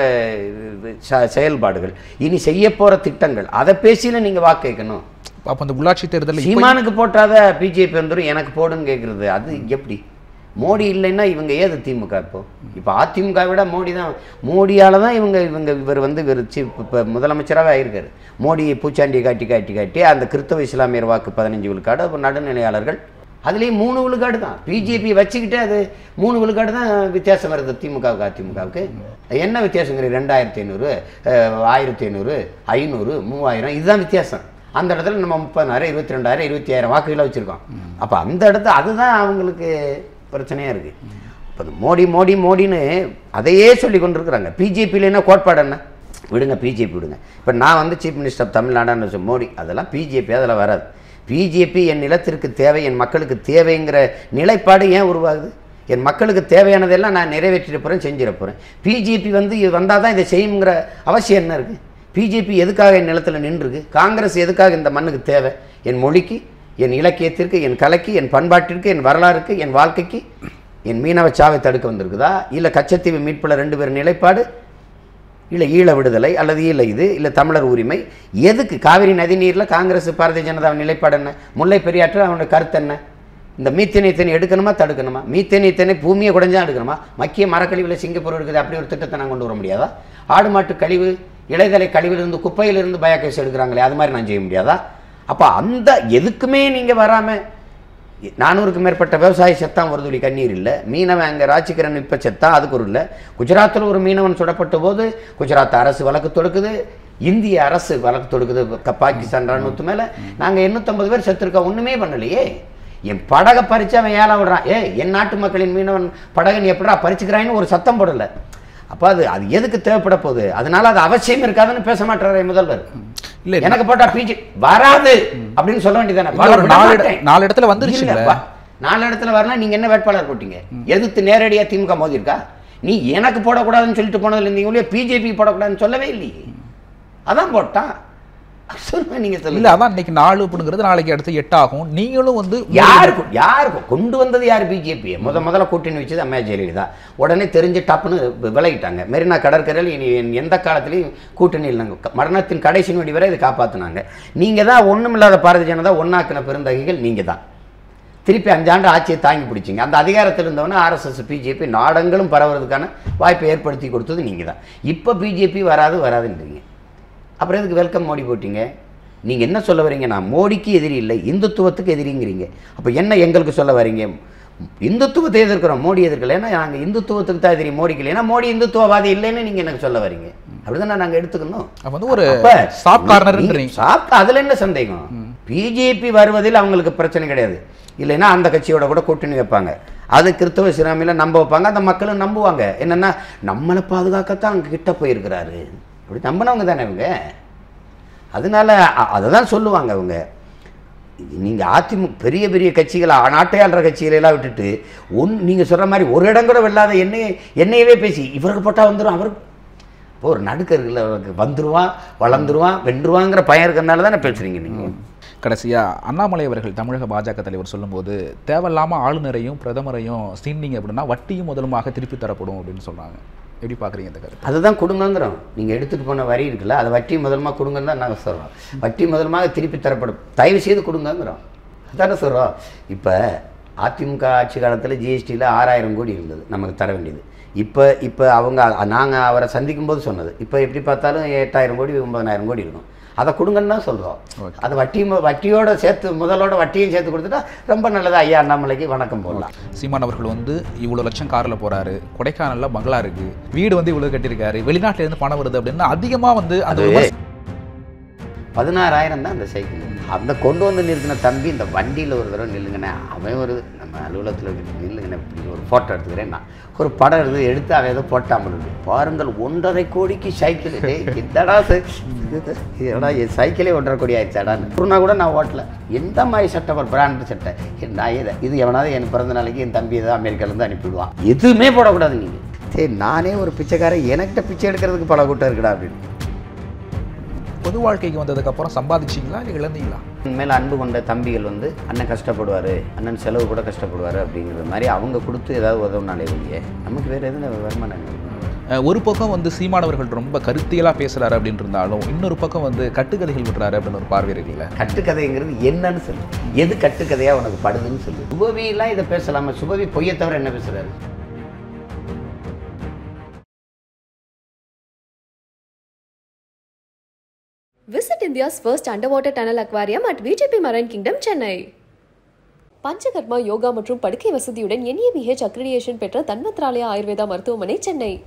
ச- செயல்பாடுகள் இனி செய்ய போகிற திட்டங்கள் அதை பேசியில் நீங்கள் வாக்கு கேட்கணும் அப்போ அந்த உள்ளாட்சி தேர்தலில் இப்ப சீமானுக்கு போட்டாத பிஜேபி வந்துடும் எனக்கு போடுன்னு கேட்குறது அது எப்படி மோடி இல்லைன்னா இவங்க ஏது திமுக இப்போ இப்போ அதிமுக விட மோடி தான் மோடியால் தான் இவங்க இவங்க இவர் வந்து இவர் இப்போ முதலமைச்சராகவே ஆயிருக்காரு மோடியை பூச்சாண்டியை காட்டி காட்டி காட்டி அந்த கிறிஸ்தவ இஸ்லாமியர் வாக்கு பதினஞ்சு விழுக்காடு அப்புறம் நடுநிலையாளர்கள் அதுலேயும் மூணு விழுக்காடு தான் பிஜேபி வச்சுக்கிட்டே அது மூணு விழுக்காடு தான் வித்தியாசம் வருது திமுகவுக்கு அதிமுகவுக்கு என்ன வித்தியாசங்கிறது ரெண்டாயிரத்தி ஐநூறு ஆயிரத்தி ஐநூறு ஐநூறு மூவாயிரம் இதுதான் வித்தியாசம் அந்த இடத்துல நம்ம முப்பதாயிரம் இருபத்தி ரெண்டாயிரம் இருபத்தி ஆயிரம் வாக்குகளை வச்சுருக்கோம் அப்போ அந்த இடத்து அதுதான் அவங்களுக்கு பிரச்சனையாக இருக்குது இப்போ இந்த மோடி மோடி மோடின்னு அதையே சொல்லி கொண்டிருக்கிறாங்க பிஜேபியில் என்ன கோட்பாடு என்ன விடுங்க பிஜேபி விடுங்க இப்போ நான் வந்து சீஃப் மினிஸ்டர் ஆஃப் தமிழ்நாடுன்னு சொல்ல மோடி அதெல்லாம் பிஜேபி அதில் வராது பிஜேபி என் நிலத்திற்கு தேவை என் மக்களுக்கு தேவைங்கிற நிலைப்பாடு ஏன் உருவாகுது என் மக்களுக்கு தேவையானதெல்லாம் நான் நிறைவேற்றிட போகிறேன் செஞ்சிட போகிறேன் பிஜேபி வந்து வந்தால் தான் இதை செய்யுங்கிற அவசியம் என்ன இருக்குது பிஜேபி எதுக்காக என் நிலத்தில் நின்றுருக்கு காங்கிரஸ் எதுக்காக இந்த மண்ணுக்கு தேவை என் மொழிக்கு என் இலக்கியத்திற்கு என் கலைக்கு என் பண்பாட்டிற்கு என் வரலாறுக்கு என் வாழ்க்கைக்கு என் மீனவ சாவை தடுக்க வந்திருக்குதா இல்லை கச்சத்தீவு மீட்பில் ரெண்டு பேர் நிலைப்பாடு இல்லை ஈழ விடுதலை அல்லது ஈழ இது இல்லை தமிழர் உரிமை எதுக்கு காவிரி நதிநீரில் காங்கிரஸ் பாரதிய ஜனதா நிலைப்பாடு என்ன முல்லை பெரியாற்று அவனோட கருத்து என்ன இந்த மீத்தேன் இத்தனை எடுக்கணுமா தடுக்கணுமா மீத்தேன் இத்தனை பூமியை குடைஞ்சா எடுக்கணுமா மக்கிய மரக்கழிவில் சிங்கப்பூர் இருக்குது அப்படி ஒரு திட்டத்தை நான் கொண்டு வர முடியாதா ஆடு மாட்டு கழிவு இலைதலை கழிவிலிருந்து குப்பையிலிருந்து பயோகேஸ் எடுக்கிறாங்களே அது மாதிரி நான் செய்ய முடியாதா அப்போ அந்த எதுக்குமே நீங்கள் வராமல் நானூறுக்கு மேற்பட்ட விவசாயி செத்தான் ஒரு துளி கண்ணீர் இல்லை மீனவன் அங்கே ராஜ்கிரண் இப்போ செத்தான் அதுக்கு ஒரு இல்லை குஜராத்தில் ஒரு மீனவன் சுடப்பட்ட போது குஜராத் அரசு வழக்கு தொடுக்குது இந்திய அரசு வழக்கு தொடுக்குது க- பாகிஸ்தான் ராணுவத்து மேலே நாங்கள் எண்ணூற்றம்பது பேர் செத்துருக்கோம் ஒன்றுமே பண்ணலையே என் படகை பறித்து அவன் ஏலம் விடுறான் ஏ என் நாட்டு மக்களின் மீனவன் படகை நீ எப்படா பறிச்சுக்கிறான்னு ஒரு சத்தம் போடலை அப்போ அது அது எதுக்கு தேவைப்பட போகுது அதனால அது அவசியம் இருக்காதுன்னு பேச மாட்டாரே முதல்வர் இல்ல, எனக்கு போட்டா பிஜே வராது அப்படின்னு சொல்ல வேண்டியதானே இல்ல, ஒரு நாலு இட- நாலு இடத்துல வந்துருச்சுல்ல? இல்ல, வ- நாலு இடத்துல வரலாம் நீங்க என்ன வேட்பாளர் போட்டீங்க எதிர்த்து நேரடியா திமுக மோதி இருக்கா நீ எனக்கு போடக்கூடாதுன்னு சொல்லிட்டு போனதுல இருந்தீங்க பிஜேபி போடக்கூடாதுன்னு சொல்லவே இல்லையே அதான் போட்டான் சொல்லுங்க நீங்க இல்ல சொல்லுங்க அதான் இன்னைக்கு நாலு அப்படிங்கிறது நாளைக்கு அடுத்து எட்டு ஆகும் நீங்களும் வந்து யாருக்கு யாருக்கு கொண்டு வந்தது யார் பிஜேபி முத முதல்ல கூட்டணி வச்சது அம்மையா ஜெயலலிதா உடனே தெரிஞ்சு டப்புன்னு வி- விலகிட்டாங்க மெரினா கடற்கரையில் இனி என் எந்த காலத்துலையும் கூட்டணி இல்லைங்க க- மரணத்தின் கடைசி நொடி வரை இதை காப்பாத்துனாங்க நீங்க தான் ஒண்ணுமில்லாத பாரதிய ஜனதா ஒன்னாக்கின பெருந்தகைகள் நீங்க தான் திருப்பி அஞ்சாண்டு ஆட்சியை தாங்கி பிடிச்சிங்க அந்த அதிகாரத்தில் இருந்தவொன்னே ஆர்எஸ்எஸ் பிஜேபி நாடங்களும் பரவுறதுக்கான வாய்ப்பை ஏற்படுத்தி கொடுத்தது நீங்கள் தான் இப்போ பிஜேபி வராது வராதுன்றீங்க அப்புறம் எதுக்கு வெல்கம் மோடி போட்டீங்க நீங்கள் என்ன சொல்ல வரீங்க நான் மோடிக்கு எதிரி இல்லை இந்துத்துவத்துக்கு எதிரிங்கிறீங்க அப்போ என்ன எங்களுக்கு சொல்ல வரீங்க இந்துத்துவத்தை எதிர்க்கிறோம் மோடி எதிர்க்கல ஏன்னா நாங்கள் இந்துத்துவத்துக்கு தான் எதிரி மோடிக்கு இல்லை ஏன்னா மோடி இந்துத்துவவாதி இல்லைன்னு நீங்கள் எனக்கு சொல்ல வரீங்க அப்படிதான் நாங்கள் எடுத்துக்கணும் அப்ப வந்து ஒரு அப்ப சாப் நீ- கார்னர்ன்றீங்க நீ சாப்பிட்டு அதுல என்ன சந்தேகம் பிஜேபி வருவதில் அவங்களுக்கு பிரச்சனை கிடையாது இல்லைன்னா அந்த கட்சியோட கூட கூட்டணி வைப்பாங்க அது கிறிஸ்தவ சிறாமையில் நம்ப வைப்பாங்க அந்த மக்களும் நம்புவாங்க என்னன்னா நம்மளை பாதுகாக்கத்தான் அவங்க கிட்ட போயிருக்கிறாரு அப்படி நம்பினவங்க தானே இவங்க அதனால அ- அதை தான் சொல்லுவாங்க அவங்க நீங்கள் அதிமுக பெரிய பெரிய கட்சிகளை நாட்டை ஆள்ற கட்சிகளை எல்லாம் விட்டுட்டு ஒன் நீங்கள் சொல்கிற மாதிரி ஒரு இடம் கூட வெல்லாத என்னையே என்னையவே பேசி இவருக்கு போட்டால் வந்துடும் அவருக்கு இப்போ ஒரு நடுக்க இருக்குல்ல அவருக்கு வந்துருவான் வளர்ந்துருவான் வென்றுவாங்கிற பயம் இருக்கிறதுனால தானே பேசுகிறீங்க நீங்கள் கடைசியா அண்ணாமலை அவர்கள் தமிழக பாஜக தலைவர் சொல்லும்போது தேவையில்லாம ஆளுநரையும் பிரதமரையும் சீண்டிங்க அப்படின்னா வட்டியும் முதலுமாக திருப்பி தரப்படும் அப்படின்னு சொல்றாங்க எப்படி பாக்குறீங்க இந்த கருத்து அதுதான் கொடுங்கங்கிறோம் நீங்கள் எடுத்துகிட்டு போன வரி இருக்குல்ல அதை வட்டி முதலமாக கொடுங்கன்னு தான் நாங்கள் சொல்கிறோம் வட்டி முதலமாக திருப்பி தரப்படும் தயவு செய்து கொடுங்கங்கிறோம் அதானே சொல்கிறோம் இப்போ அதிமுக ஆட்சி காலத்தில் ஜிஎஸ்டியில் ஆறாயிரம் கோடி இருந்தது நமக்கு தர வேண்டியது இப்போ இப்போ அவங்க நாங்கள் அவரை சந்திக்கும் போது சொன்னது இப்போ எப்படி பார்த்தாலும் எட்டாயிரம் கோடி ஒன்பதாயிரம் கோடி இருக்கும் அதை கொடுங்கன்னு தான் சொல்கிறோம் அது வட்டி மு- வட்டியோட சேர்த்து முதலோட வட்டியும் சேர்த்து கொடுத்துட்டா ரொம்ப நல்லது ஐயா அண்ணாமலைக்கு வணக்கம் போடலாம் சீமான் அவர்கள் வந்து இவ்வளவு லட்சம் கார்ல போறாரு கொடைக்கானல்ல பங்களா இருக்கு வீடு வந்து இவ்வளவு கட்டியிருக்காரு வெளிநாட்டுல இருந்து பணம் வருது அப்படின்னு அதிகமா வந்து அந்த அது விமர்சனம் பதினாறாயிரம் தான் அந்த சைக்கிள் அந்த கொண்டு வந்து நிறுத்தின தம்பி இந்த வண்டியில் ஒரு தடவை நில்லுங்கண்ணே அவன் ஒரு நம்ம அலுவலகத்தில் இருக்கு நில்லுங்கண்ணே இப்படி ஒரு ஃபோட்டோ எடுத்துக்கிறேன் நான் ஒரு படம் எடுத்து எடுத்து அவன் ஏதோ போட்டாமல் இருக்கு பாருங்கள் ஒன்றரை கோடிக்கு சைக்கிள் டேய், என்னடா சை- இது- என்னடா என் சைக்கிளே ஒன்றரை கோடி ஆயிடுச்சாடான்னு குருனா கூட நான் ஓட்டல எந்த மாதிரி சட்டை ஒரு பிராண்ட் சட்டை நான் இதை இது எவனாவது என் பிறந்த நாளைக்கு என் தம்பி ஏதோ அமெரிக்காலேருந்து அனுப்பிவிடுவான் எதுவுமே போடக்கூடாது நீங்கள் சரி நானே ஒரு பிச்சைக்காரன் எனக்கிட்ட பிச்சை எடுக்கிறதுக்கு பல கூட்டம் இருக்குடா அப்படின்னு பொது வாழ்க்கைக்கு வந்ததுக்கப்புறம் சம்பாதிச்சிங்களா இல்லை இழந்தீங்களா என் மேலே அன்பு கொண்ட தம்பிகள் வந்து அண்ணன் கஷ்டப்படுவார் அண்ணன் செலவு கூட கஷ்டப்படுவார் அப்படிங்கிற மாதிரி அவங்க கொடுத்து ஏதாவது உதவுனாலே வெளியே நமக்கு வேறு எதுவும் வருமானம் இல்லை. அஹ் ஒரு பக்கம் வந்து சீமானவர்கள் ரொம்ப கருத்தியலாக பேசுகிறாரு அப்படின்னு இருந்தாலும் இன்னொரு பக்கம் வந்து கட்டுக்கதைகள் விடுறாரு அப்படின்னு ஒரு பார்வை இருக்குல்ல கட்டுக்கதைங்கிறது என்னன்னு சொல்லு எது கட்டுக்கதையாக உனக்கு படுதுன்னு சொல்லு சுபவிலாம் இதை பேசலாமா சுபவி பொய்யை தவிர என்ன பேசுறாரு Visit India's first underwater tunnel aquarium at VGP Marine Kingdom, Chennai. Panchakarma yoga மற்றும் படுக்கை வசதியுடன் என்ஏபிஹெச் அக்ரிடியேஷன் பெற்ற தன்வத்ராலயா ஆயுர்வேதா மருத்துவமனை சென்னை